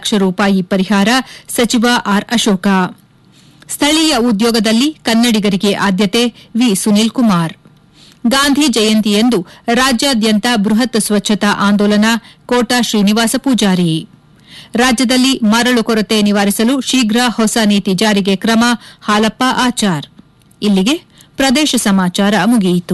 ಲಕ್ಷ ರೂಪಾಯಿ ಪರಿಹಾರ ಸಚಿವ ಆರ್ ಅಶೋಕ ಸ್ಥಳೀಯ ಉದ್ಯೋಗದಲ್ಲಿ ಕನ್ನಡಿಗರಿಗೆ ಆದ್ಯತೆ ವಿ ಸುನೀಲ್ ಕುಮಾರ್ ಗಾಂಧಿ ಜಯಂತಿಯಂದು ರಾಜ್ಯಾದ್ಯಂತ ಬೃಹತ್ ಸ್ವಚ್ಛತಾ ಆಂದೋಲನ ಕೋಟಾ ಶ್ರೀನಿವಾಸ ಪೂಜಾರಿ ರಾಜ್ಯದಲ್ಲಿ ಮರಳು ಕೊರತೆ ನಿವಾರಿಸಲು ಶೀಘ್ರ ಹೊಸ ನೀತಿ ಜಾರಿಗೆ ಕ್ರಮ ಹಾಲಪ್ಪ ಆಚಾರ್ ಇಲ್ಲಿಗೆ ಪ್ರದೇಶ ಸಮಾಚಾರ ಮುಗಿಯಿತು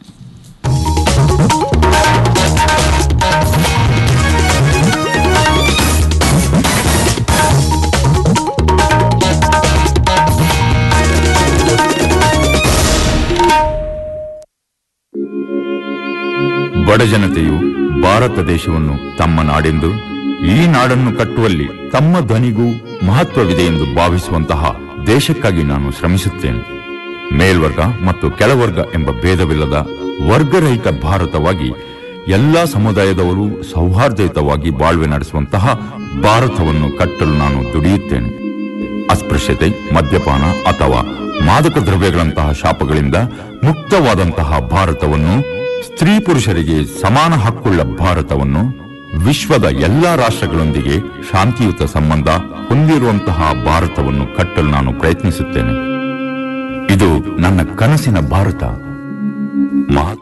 ಬಡಜನತೆಯು ಭಾರತ ದೇಶವನ್ನು ತಮ್ಮ ನಾಡೆಂದು ಈ ನಾಡನ್ನು ಕಟ್ಟುವಲ್ಲಿ ತಮ್ಮ ಧ್ವನಿಗೂ ಮಹತ್ವವಿದೆ ಎಂದು ಭಾವಿಸುವಂತಹ ದೇಶಕ್ಕಾಗಿ ನಾನು ಶ್ರಮಿಸುತ್ತೇನೆ ಮೇಲ್ವರ್ಗ ಮತ್ತು ಕೆಳವರ್ಗ ಎಂಬ ಭೇದವಿಲ್ಲದ ವರ್ಗರಹಿತ ಭಾರತವಾಗಿ ಎಲ್ಲಾ ಸಮುದಾಯದವರು ಸೌಹಾರ್ದಯುತವಾಗಿ ಬಾಳ್ವೆ ನಡೆಸುವಂತಹ ಭಾರತವನ್ನು ಕಟ್ಟಲು ನಾನು ದುಡಿಯುತ್ತೇನೆ ಅಸ್ಪೃಶ್ಯತೆ ಮದ್ಯಪಾನ ಅಥವಾ ಮಾದಕ ದ್ರವ್ಯಗಳಂತಹ ಶಾಪಗಳಿಂದ ಮುಕ್ತವಾದಂತಹ ಭಾರತವನ್ನು ಸ್ತ್ರೀ ಪುರುಷರಿಗೆ ಸಮಾನ ಹಕ್ಕುಳ್ಳ ಭಾರತವನ್ನು ವಿಶ್ವದ ಎಲ್ಲಾ ರಾಷ್ಟ್ರಗಳೊಂದಿಗೆ ಶಾಂತಿಯುತ ಸಂಬಂಧ ಹೊಂದಿರುವಂತಹ ಭಾರತವನ್ನು ಕಟ್ಟಲು ನಾನು ಪ್ರಯತ್ನಿಸುತ್ತೇನೆ ಇದು ನನ್ನ ಕನಸಿನ ಭಾರತ ಮಹತ್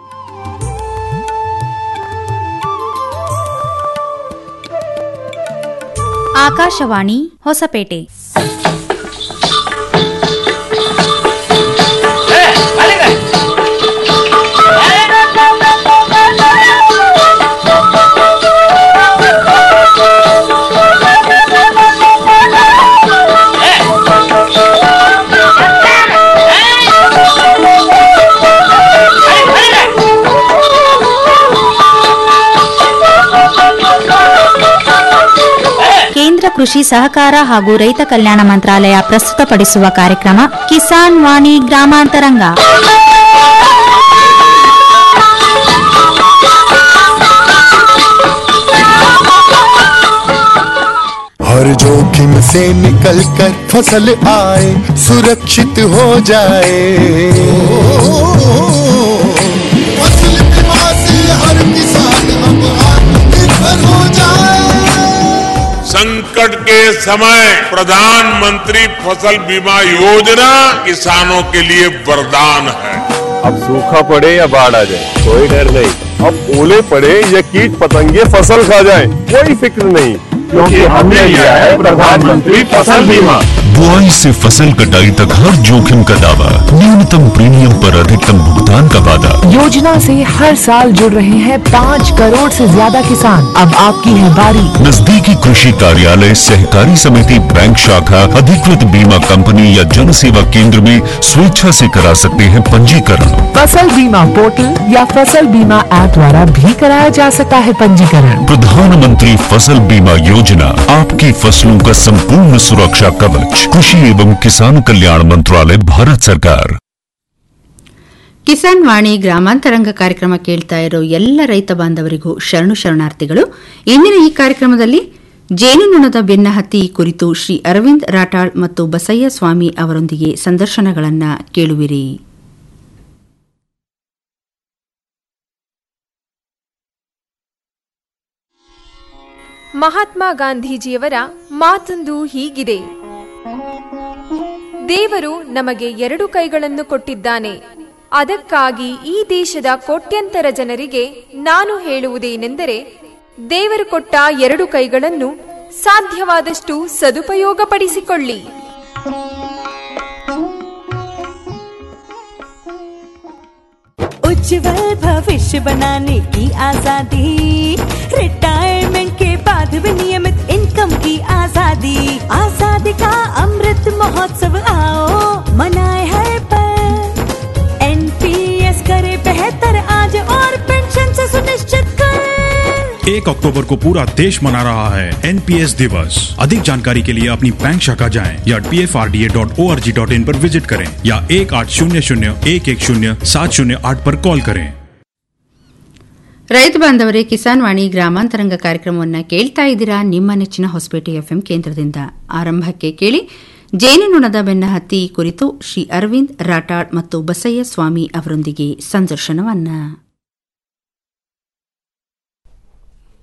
ಆಕಾಶವಾಣಿ ಹೊಸಪೇಟೆ ಕೇಂದ್ರ ಕೃಷಿ ಸಹಕಾರ ಹಾಗೂ ರೈತ ಕಲ್ಯಾಣ ಮಂತ್ರಾಲಯ ಪ್ರಸ್ತುತಪಡಿಸುವ ಕಾರ್ಯಕ್ರಮ ಕಿಸಾನ್ ವಾಣಿ ಗ್ರಾಮಾಂತರಂಗ हर जोखिम से निकल कर फसल आए सुरक्षित हो जाए फसल बीमा से हर किसान अब आत्मनिर्भर हो जाए संकट के समय प्रधानमंत्री फसल बीमा योजना किसानों के लिए वरदान है अब सूखा पड़े या बाढ़ आ जाए कोई डर नहीं अब ओले पड़े या कीट पतंगे फसल खा जाए कोई फिक्र नहीं क्योंकि हमने लिया है प्रधानमंत्री फसल बीमा बुआई से फसल कटाई तक हर जोखिम का दावा न्यूनतम प्रीमियम पर अधिकतम भुगतान का वादा योजना से हर साल जुड़ रहे हैं पाँच करोड़ से ज्यादा किसान अब आपकी है बारी नजदीकी कृषि कार्यालय सहकारी समिति बैंक शाखा अधिकृत बीमा कंपनी या जन सेवा केंद्र में स्वेच्छा से करा सकते हैं पंजीकरण फसल बीमा पोर्टल या फसल बीमा ऐप द्वारा भी कराया जा सकता है पंजीकरण प्रधानमंत्री फसल बीमा योजना आपकी फसलों का संपूर्ण सुरक्षा कवच कृषि एवं किसान कल्याण मंत्रालय भारत सरकार ಕಿಸಾನ್ ವಾಣಿ ಗ್ರಾಮಾಂತರಂಗ ಕಾರ್ಯಕ್ರಮ ಕೇಳ್ತಾ ಇರೋ ಎಲ್ಲ ರೈತ ಬಾಂಧವರಿಗೂ ಶರಣು ಶರಣಾರ್ಥಿಗಳು ಇಂದಿನ ಈ ಕಾರ್ಯಕ್ರಮದಲ್ಲಿ ಜೇನುನೊಣದ ಬೆನ್ನಹತ್ತಿ ಕುರಿತು ಶ್ರೀ ಅರವಿಂದ್ ರಾಠಾಳ್ ಮತ್ತು ಬಸಯ್ಯ ಸ್ವಾಮಿ ಅವರೊಂದಿಗೆ ಸಂದರ್ಶನಗಳನ್ನ ಕೇಳುವಿರಿ ಮಹಾತ್ಮ ಗಾಂಧೀಜಿಯವರ ಮಾತೊಂದು ಹೀಗಿದೆ ದೇವರು ನಮಗೆ ಎರಡು ಕೈಗಳನ್ನು ಕೊಟ್ಟಿದ್ದಾನೆ ಅದಕ್ಕಾಗಿ ಈ ದೇಶದ ಕೋಟ್ಯಂತರ ಜನರಿಗೆ ನಾನು ಹೇಳುವುದೇನೆಂದರೆ ದೇವರು ಕೊಟ್ಟ ಎರಡು ಕೈಗಳನ್ನು ಸಾಧ್ಯವಾದಷ್ಟು ಸದುಪಯೋಗಪಡಿಸಿಕೊಳ್ಳಿ उज्जवल भविष्य बनाने की आजादी रिटायरमेंट के बाद भी नियमित इनकम की आजादी आजादी का अमृत महोत्सव आओ मनाए हर पल एनपीएस करे बेहतर आज और पेंशन से सुनिश्चित कर एक अक्टूबर को पूरा देश मना रहा है एनपीएस दिवस अधिक जानकारी के लिए अपनी बैंक शाखा जाएं या P F R D A dot O R G dot in पर विजिट करें या एक आठ शून्य शून्य एक एक शून्य सात शून्य आठ पर कॉल करें ರೈತ ಬಾಂಧವರೇ ಕಿಸಾನ್ ವಾಣಿ ಗ್ರಾಮಾಂತರಂಗ ಕಾರ್ಯಕ್ರಮವನ್ನು ಕೇಳ್ತಾ ಇದ್ದೀರಾ ನಿಮ್ಮ ನೆಚ್ಚಿನ ಹೊಸಪೇಟೆ ಎಫ್ಎಂ ಕೇಂದ್ರದಿಂದ ಆರಂಭಕ್ಕೆ ಕೇಳಿ ಜೇನುನೊಣದ ಬೆನ್ನ ಹತ್ತಿ ಕುರಿತು ಶ್ರೀ ಅರವಿಂದ್ ರಾಠಾಳ್ ಮತ್ತು ಬಸಯ್ಯ ಸ್ವಾಮಿ ಅವರೊಂದಿಗೆ ಸಂದರ್ಶನವನ್ನ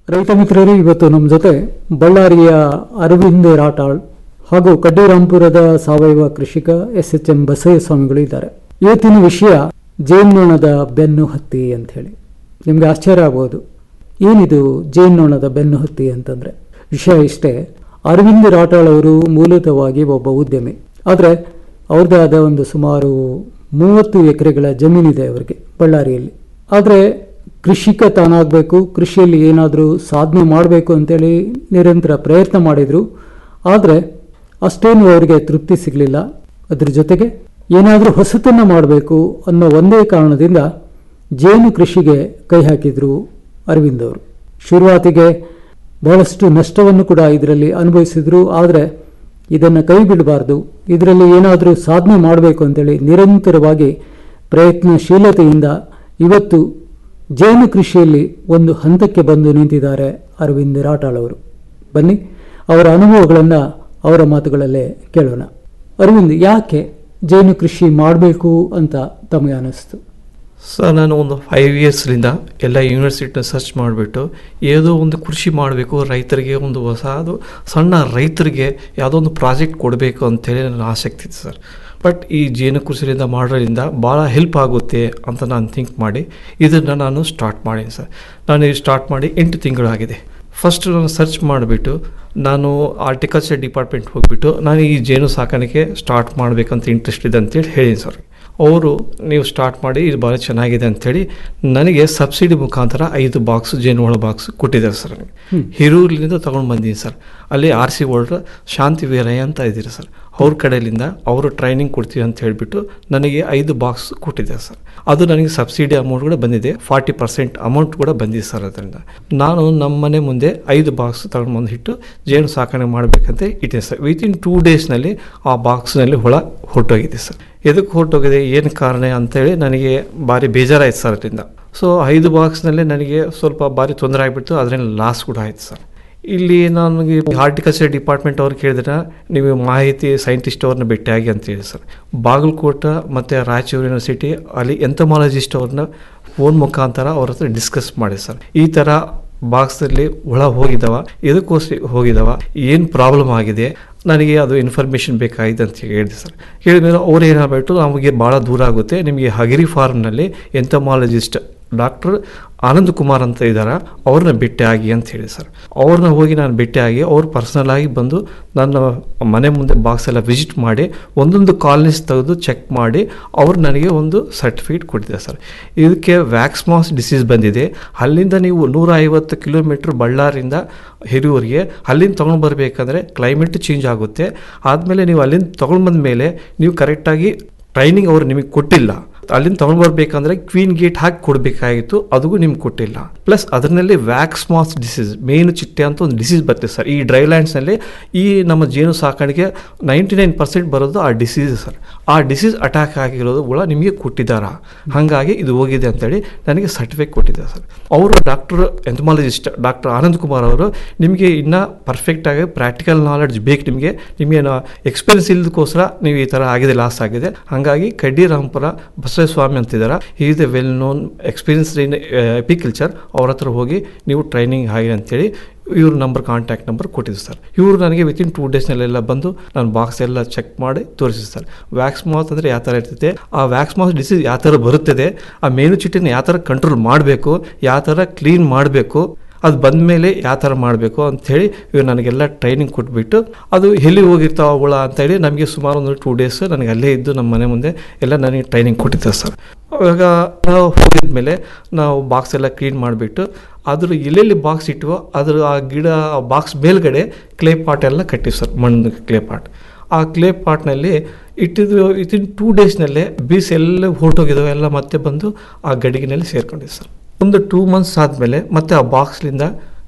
ರೈತ ಮಿತ್ರರು ಇವತ್ತು ನಮ್ಮ ಜೊತೆ ಬಳ್ಳಾರಿಯ ಅರವಿಂದ್ ರಾಟಾಳ್ ಹಾಗೂ ಕಡ್ಡಿರಾಂಪುರದ ಸಾವಯವ ಕೃಷಿಕ ಎಸ್ ಎಚ್ ಎಂ ಬಸಯ್ಯ ಸ್ವಾಮಿಗಳು ಇದ್ದಾರೆ ಇವತ್ತಿನ ವಿಷಯ ಜೇನ್ನೊಣದ ಬೆನ್ನು ಹತ್ತಿ ಅಂತ ಹೇಳಿ ನಿಮ್ಗೆ ಆಶ್ಚರ್ಯ ಆಗ್ಬೋದು ಏನಿದು ಜೇನ್ನೊಣದ ಬೆನ್ನು ಹತ್ತಿ ಅಂತಂದ್ರೆ ವಿಷಯ ಇಷ್ಟೇ ಅರವಿಂದ್ ರಾಟಾಳ್ ಅವರು ಮೂಲತಃವಾಗಿ ಒಬ್ಬ ಉದ್ಯಮಿ ಆದರೆ ಅವ್ರದ್ದೇ ಆದ ಒಂದು ಸುಮಾರು ಮೂವತ್ತು ಎಕರೆಗಳ ಜಮೀನಿದೆ ಅವರಿಗೆ ಬಳ್ಳಾರಿಯಲ್ಲಿ ಆದರೆ ಕೃಷಿಕ ತಾನಾಗಬೇಕು ಕೃಷಿಯಲ್ಲಿ ಏನಾದರೂ ಸಾಧನೆ ಮಾಡಬೇಕು ಅಂತೇಳಿ ನಿರಂತರ ಪ್ರಯತ್ನ ಮಾಡಿದರು ಆದರೆ ಅಷ್ಟೇನು ಅವರಿಗೆ ತೃಪ್ತಿ ಸಿಗಲಿಲ್ಲ ಅದ್ರ ಜೊತೆಗೆ ಏನಾದರೂ ಹೊಸತನ್ನು ಮಾಡಬೇಕು ಅನ್ನೋ ಒಂದೇ ಕಾರಣದಿಂದ ಜೇನು ಕೃಷಿಗೆ ಕೈ ಹಾಕಿದ್ರು ಅರವಿಂದ್ ಅವರು ಶುರುವಾತಿಗೆ ಬಹಳಷ್ಟು ನಷ್ಟವನ್ನು ಕೂಡ ಇದರಲ್ಲಿ ಅನುಭವಿಸಿದ್ರು ಆದರೆ ಇದನ್ನು ಕೈ ಬಿಡಬಾರ್ದು ಇದರಲ್ಲಿ ಏನಾದರೂ ಸಾಧನೆ ಮಾಡಬೇಕು ಅಂತೇಳಿ ನಿರಂತರವಾಗಿ ಪ್ರಯತ್ನಶೀಲತೆಯಿಂದ ಇವತ್ತು ಜೇನು ಕೃಷಿಯಲ್ಲಿ ಒಂದು ಹಂತಕ್ಕೆ ಬಂದು ನಿಂತಿದ್ದಾರೆ ಅರವಿಂದ್ ರಾಟಾಳ್ ಅವರು ಬನ್ನಿ ಅವರ ಅನುಭವಗಳನ್ನು ಅವರ ಮಾತುಗಳಲ್ಲೇ ಕೇಳೋಣ ಅರವಿಂದ್ ಯಾಕೆ ಜೇನು ಕೃಷಿ ಮಾಡಬೇಕು ಅಂತ ತಮಗೆ ಅನಿಸ್ತು ಸರ್ ನಾನು ಒಂದು ಫೈವ್ ಇಯರ್ಸ್ಲಿಂದ ಎಲ್ಲ ಯೂನಿವರ್ಸಿಟಿನ ಸರ್ಚ್ ಮಾಡಿಬಿಟ್ಟು ಏನೋ ಒಂದು ಕೃಷಿ ಮಾಡಬೇಕು ರೈತರಿಗೆ ಒಂದು ಹೊಸದು ಸಣ್ಣ ರೈತರಿಗೆ ಯಾವುದೋ ಒಂದು ಪ್ರಾಜೆಕ್ಟ್ ಕೊಡಬೇಕು ಅಂತೇಳಿ ನನ್ನ ಆಸಕ್ತಿ ಇತ್ತು ಸರ್ ಬಟ್ ಈ ಜೇನು ಕೃಷಿಯಿಂದ ಮಾಡೋದ್ರಿಂದ ಭಾಳ ಹೆಲ್ಪ್ ಆಗುತ್ತೆ ಅಂತ ನಾನು ಥಿಂಕ್ ಮಾಡಿ ಇದನ್ನು ನಾನು ಸ್ಟಾರ್ಟ್ ಮಾಡೀನಿ ಸರ್ ನಾನು ಇದು ಸ್ಟಾರ್ಟ್ ಮಾಡಿ ಎಂಟು ತಿಂಗಳಾಗಿದೆ ಫಸ್ಟ್ ನಾನು ಸರ್ಚ್ ಮಾಡಿಬಿಟ್ಟು ನಾನು ಆರ್ಟಿಕಲ್ಚರ್ ಡಿಪಾರ್ಟ್ಮೆಂಟ್ ಹೋಗಿಬಿಟ್ಟು ನಾನು ಈ ಜೇನು ಸಾಕಾಣಿಕೆ ಸ್ಟಾರ್ಟ್ ಮಾಡಬೇಕಂತ ಇಂಟ್ರೆಸ್ಟ್ ಇದೆ ಅಂತೇಳಿ ಹೇಳಿದ್ದೀನಿ ಸರ್ ಅವರು ನೀವು ಸ್ಟಾರ್ಟ್ ಮಾಡಿ ಇದು ಭಾಳ ಚೆನ್ನಾಗಿದೆ ಅಂಥೇಳಿ ನನಗೆ ಸಬ್ಸಿಡಿ ಮುಖಾಂತರ ಐದು ಬಾಕ್ಸ್ ಜೇನುಹುಳ ಬಾಕ್ಸ್ ಕೊಟ್ಟಿದ್ದಾರೆ ಸರ್ ನನಗೆ ಹ್ಮ್. ಹಿರೂರಿನಿಂದ ತೊಗೊಂಡು ಬಂದೀನಿ ಸರ್ ಅಲ್ಲಿ R C world Shanti Veeraiah ಅಂತ ಇದ್ದೀರಿ ಸರ್ ಅವ್ರ ಕಡೆಯಿಂದ ಅವರು ಟ್ರೈನಿಂಗ್ ಕೊಡ್ತೀವಿ ಅಂತ ಹೇಳಿಬಿಟ್ಟು ನನಗೆ ಐದು ಬಾಕ್ಸ್ ಕೊಟ್ಟಿದ್ದಾರೆ ಸರ್ ಅದು ನನಗೆ ಸಬ್ಸಿಡಿ ಅಮೌಂಟ್ ಕೂಡ ಬಂದಿದೆ ಫಾರ್ಟಿ ಪರ್ಸೆಂಟ್ ಅಮೌಂಟ್ ಕೂಡ ಬಂದಿದೆ ಸರ್ ಅದರಿಂದ ನಾನು ನಮ್ಮ ಮನೆ ಮುಂದೆ ಐದು ಬಾಕ್ಸ್ ತಗೊಂಡು ಬಂದು ಇಟ್ಟು ಜೇನು ಸಾಕಣೆ ಮಾಡಬೇಕಂತ ಇಟ್ಟಿದೆ ಸರ್ ವಿತಿನ್ ಟೂ ಡೇಸ್ನಲ್ಲಿ ಆ ಬಾಕ್ಸ್ನಲ್ಲಿ ಹುಳ ಹೊರಟೋಗಿದೆ ಸರ್ ಎದಕ್ಕೆ ಹೊರಟೋಗಿದೆ ಏನು ಕಾರಣ ಅಂತೇಳಿ ನನಗೆ ಭಾರಿ ಬೇಜಾರಾಯ್ತು ಸರ್ ಅದರಿಂದ ಸೊ ಐದು ಬಾಕ್ಸ್ನಲ್ಲಿ ನನಗೆ ಸ್ವಲ್ಪ ಭಾರಿ ತೊಂದರೆ ಆಗಿಬಿಟ್ಟು ಅದರಿಂದ ಲಾಸ್ ಕೂಡ ಆಯ್ತು ಸರ್ ಇಲ್ಲಿ ನನಗೆ ಹಾರ್ಟಿಕಲ್ಚರ್ ಡಿಪಾರ್ಟ್ಮೆಂಟ್ ಅವ್ರು ಕೇಳಿದ್ರೆ ನೀವು ಮಾಹಿತಿ ಸೈಂಟಿಸ್ಟ್ ಅವ್ರನ್ನ ಭೇಟಿಯಾಗಿ ಅಂತ ಹೇಳಿ ಸರ್ ಬಾಗಲಕೋಟ ಮತ್ತು ರಾಯಚೂರು ಯೂನಿವರ್ಸಿಟಿ ಅಲ್ಲಿ ಎಂತಮಾಲಜಿಸ್ಟ್ ಅವ್ರನ್ನ ಫೋನ್ ಮುಖಾಂತರ ಅವ್ರ ಹತ್ರ ಡಿಸ್ಕಸ್ ಮಾಡಿ ಸರ್ ಈ ಥರ ಬಾಕ್ಸಲ್ಲಿ ಹುಳ ಹೋಗಿದ್ದಾವ ಎದಕ್ಕೋಸ್ಕರ ಹೋಗಿದ್ದಾವ ಏನು ಪ್ರಾಬ್ಲಮ್ ಆಗಿದೆ ನನಗೆ ಅದು ಇನ್ಫಾರ್ಮೇಷನ್ ಬೇಕಾಗಿದೆ ಅಂತ ಹೇಳಿದೆ ಸರ್ ಹೇಳಿದ್ಮೇಲೆ ಅವ್ರು ಏನಾಗ್ಬಿಟ್ಟು ನಮಗೆ ಭಾಳ ದೂರ ಆಗುತ್ತೆ ನಿಮಗೆ ಹಗಿರಿ ಫಾರ್ಮ್ನಲ್ಲಿ ಎಂತಮಾಲಜಿಸ್ಟ್ ಡಾಕ್ಟರ್ ಆನಂದ್ ಕುಮಾರ್ ಅಂತ ಇದ್ದಾರೆ ಅವ್ರನ್ನ ಭೇಟಿಯಾಗಿ ಅಂತ ಹೇಳಿ ಸರ್ ಅವ್ರನ್ನ ಹೋಗಿ ನಾನು ಭೇಟಿಯಾಗಿ ಅವ್ರು ಪರ್ಸನಲ್ ಆಗಿ ಬಂದು ನನ್ನ ಮನೆ ಮುಂದೆ ಬಾಕ್ಸ್ ಎಲ್ಲ ವಿಸಿಟ್ ಮಾಡಿ ಒಂದೊಂದು ಕಾಲನೀಸ್ ತೆಗೆದು ಚೆಕ್ ಮಾಡಿ ಅವ್ರು ನನಗೆ ಒಂದು ಸರ್ಟಿಫಿಕೇಟ್ ಕೊಟ್ಟಿದ್ದಾರೆ ಸರ್ ಇದಕ್ಕೆ ವ್ಯಾಕ್ಸ್ಮಾಸ್ ಡಿಸೀಸ್ ಬಂದಿದೆ ಅಲ್ಲಿಂದ ನೀವು ನೂರ ಐವತ್ತು ಕಿಲೋಮೀಟ್ರ್ ಬಳ್ಳಾರಿಂದ ಹಿರಿಯೂರಿಗೆ ಅಲ್ಲಿಂದ ತೊಗೊಂಡು ಬರಬೇಕಂದ್ರೆ ಕ್ಲೈಮೇಟ್ ಚೇಂಜ್ ಆಗುತ್ತೆ ಆದಮೇಲೆ ನೀವು ಅಲ್ಲಿಂದ ತೊಗೊಂಡು ಬಂದ ಮೇಲೆ ನೀವು ಕರೆಕ್ಟಾಗಿ ಟ್ರೈನಿಂಗ್ ಅವರು ನಿಮಗೆ ಕೊಟ್ಟಿಲ್ಲ ಅಲ್ಲಿಂದ ತಗೊಂಡು ಬರ್ಬೇಕಂದ್ರೆ ಕ್ವೀನ್ ಗೇಟ್ ಹಾಕಿ ಕೊಡಬೇಕಾಗಿತ್ತು ಅದಕ್ಕೂ ನಿಮ್ಗೆ ಕೊಟ್ಟಿಲ್ಲ ಪ್ಲಸ್ ಅದರಲ್ಲಿ ವ್ಯಾಕ್ಸ್ ಮಾಸ್ ಡಿಸೀಸ್ ಮೇನು ಚಿಟ್ಟೆ ಅಂತ ಒಂದು ಡಿಸೀಸ್ ಬರ್ತದೆ ಸರ್ ಈ ಡ್ರೈ ಲ್ಯಾಂಡ್ಸ್ನಲ್ಲಿ ಈ ನಮ್ಮ ಜೇನು ಸಾಕಾಣಿಕೆ ನೈಂಟಿ ನೈನ್ ಪರ್ಸೆಂಟ್ ಬರೋದು ಆ ಡಿಸೀಸ್ ಸರ್ ಆ ಡಿಸೀಸ್ ಅಟ್ಯಾಕ್ ಆಗಿರೋದು ಕೂಡ ನಿಮಗೆ ಕೊಟ್ಟಿದ್ದಾರ ಹಾಗಾಗಿ ಇದು ಹೋಗಿದೆ ಅಂತೇಳಿ ನನಗೆ ಸರ್ಟಿಫಿಕೇಟ್ ಕೊಟ್ಟಿದ್ದಾರೆ ಸರ್ ಅವರು doctor entomologist doctor Anand Kumar ಅವರು ನಿಮಗೆ ಇನ್ನೂ ಪರ್ಫೆಕ್ಟಾಗಿ ಪ್ರಾಕ್ಟಿಕಲ್ ನಾಲೆಡ್ಜ್ ಬೇಕು ನಿಮಗೆ ನಿಮಗೆ ಎಕ್ಸ್ಪೀರಿಯನ್ಸ್ ಇಲ್ಲದಕ್ಕೋಸ್ಕರ ನೀವು ಈ ಥರ ಆಗಿದೆ ಲಾಸ್ ಆಗಿದೆ ಹಾಗಾಗಿ ಕಡ್ಡಿ ರಾಂಪುರ ಬಸವಸ್ವಾಮಿ ಅಂತಿದ್ದಾರೆ is a well known experience in apiculture ಅವ್ರ ಹತ್ರ ಹೋಗಿ ನೀವು ಟ್ರೈನಿಂಗ್ ಆಗಿ ಅಂತೇಳಿ ಇವ್ರ ನಂಬರ್ ಕಾಂಟ್ಯಾಕ್ಟ್ ನಂಬರ್ ಕೊಟ್ಟಿದ್ದು ಸರ್ ಇವರು ನನಗೆ ವಿತಿನ್ ಟೂ ಡೇಸ್ನಲ್ಲೆಲ್ಲ ಬಂದು ನಾನು ಬಾಕ್ಸ್ ಎಲ್ಲ ಚೆಕ್ ಮಾಡಿ ತೋರಿಸಿದ್ದು ಸರ್ ವ್ಯಾಕ್ಸ್ ಮಾತ್ ಅಂದರೆ ಯಾವ ಥರ ಇರ್ತೈತೆ ಆ ವ್ಯಾಕ್ಸ್ ಮಾತ್ ಡಿಸೀಸ್ ಯಾವ ಥರ ಬರುತ್ತದೆ ಆ ಮೇನು ಚಿಟ್ಟಿನ ಯಾವ ಥರ ಕಂಟ್ರೋಲ್ ಮಾಡಬೇಕು ಯಾವ ಥರ ಕ್ಲೀನ್ ಮಾಡಬೇಕು ಅದು ಬಂದ ಮೇಲೆ ಯಾವ ಥರ ಮಾಡಬೇಕು ಅಂಥೇಳಿ ಇವ್ರು ನನಗೆಲ್ಲ ಟ್ರೈನಿಂಗ್ ಕೊಟ್ಬಿಟ್ಟು ಅದು ಎಲ್ಲಿ ಹೋಗಿರ್ತಾವ ಹುಳ ಅಂತೇಳಿ ನಮಗೆ ಸುಮಾರು ಒಂದು ಟೂ ಡೇಸ್ ನನಗೆ ಅಲ್ಲೇ ಇದ್ದು ನಮ್ಮ ಮನೆ ಮುಂದೆ ಎಲ್ಲ ನನಗೆ ಟ್ರೈನಿಂಗ್ ಕೊಟ್ಟಿದ್ದಾರೆ ಸರ್ ಇವಾಗ ನಾವು ಹೋಗಿದ ಮೇಲೆ ನಾವು ಬಾಕ್ಸ್ ಎಲ್ಲ ಕ್ಲೀನ್ ಮಾಡಿಬಿಟ್ಟು ಅದ್ರ ಎಲ್ಲೆಲ್ಲಿ ಬಾಕ್ಸ್ ಇಟ್ಟವೋ ಅದ್ರ ಆ ಗಿಡ ಬಾಕ್ಸ್ ಮೇಲ್ಗಡೆ ಕ್ಲೇ ಪಾಟ್ ಎಲ್ಲ ಕಟ್ಟಿವಿ ಸರ್ ಮಣ್ಣು ಕ್ಲೇ ಪಾಟ್ ಆ ಕ್ಲೇ ಪಾಟ್ನಲ್ಲಿ ಇಟ್ಟಿದ್ದು ವಿತಿನ್ ಟೂ ಡೇಸ್ನಲ್ಲೇ ಬೀಸ್ ಎಲ್ಲ ಹೊರಟೋಗಿದ್ದಾವೆ ಎಲ್ಲ ಮತ್ತೆ ಬಂದು ಆ ಗಡಿಗಿನಲ್ಲಿ ಸೇರ್ಕೊಂಡಿದೆ ಸರ್ ಒಂದು ಟೂ ಮಂತ್ಸ್ ಆದಮೇಲೆ ಮತ್ತೆ ಆ ಬಾಕ್ಸ್ಲಿಂದ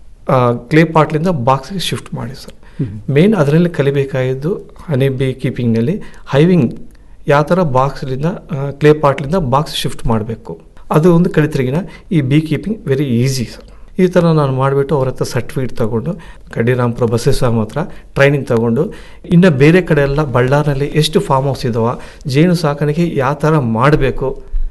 ಕ್ಲೇ ಪಾಟ್ಲಿಂದ ಬಾಕ್ಸ್ಗೆ ಶಿಫ್ಟ್ ಮಾಡಿ ಸರ್ ಮೇನ್ ಅದರಲ್ಲಿ ಕಲಿಬೇಕಾಗಿದ್ದು ಹನಿ ಬಿ ಕೀಪಿಂಗ್ನಲ್ಲಿ ಹೈವಿಂಗ್ ಯಾವ ಥರ ಬಾಕ್ಸ್ಲಿಂದ ಕ್ಲೇ ಪಾಟ್ಲಿಂದ ಬಾಕ್ಸ್ ಶಿಫ್ಟ್ ಮಾಡಬೇಕು ಅದು ಒಂದು ಕಲಿತ್ರಿಗಿನ ಈ bee keeping very easy sir ಈ ಥರ ನಾನು ಮಾಡಿಬಿಟ್ಟು ಅವ್ರ ಹತ್ರ ಸರ್ಟಿಫಿಕೇಟ್ ತೊಗೊಂಡು ಕಡ್ಡಿರಾಂಪುರ ಬಸವೇಶ್ವರ ಹತ್ರ ಟ್ರೈನಿಂಗ್ ತೊಗೊಂಡು ಇನ್ನು ಬೇರೆ ಕಡೆ ಎಲ್ಲ ಬಳ್ಳಾರಿನಲ್ಲಿ ಎಷ್ಟು ಫಾರ್ಮ್ ಹೌಸ್ ಇದಾವ ಜೇನು ಸಾಕಾಣಿಕೆ ಯಾವ ಥರ ಮಾಡಬೇಕು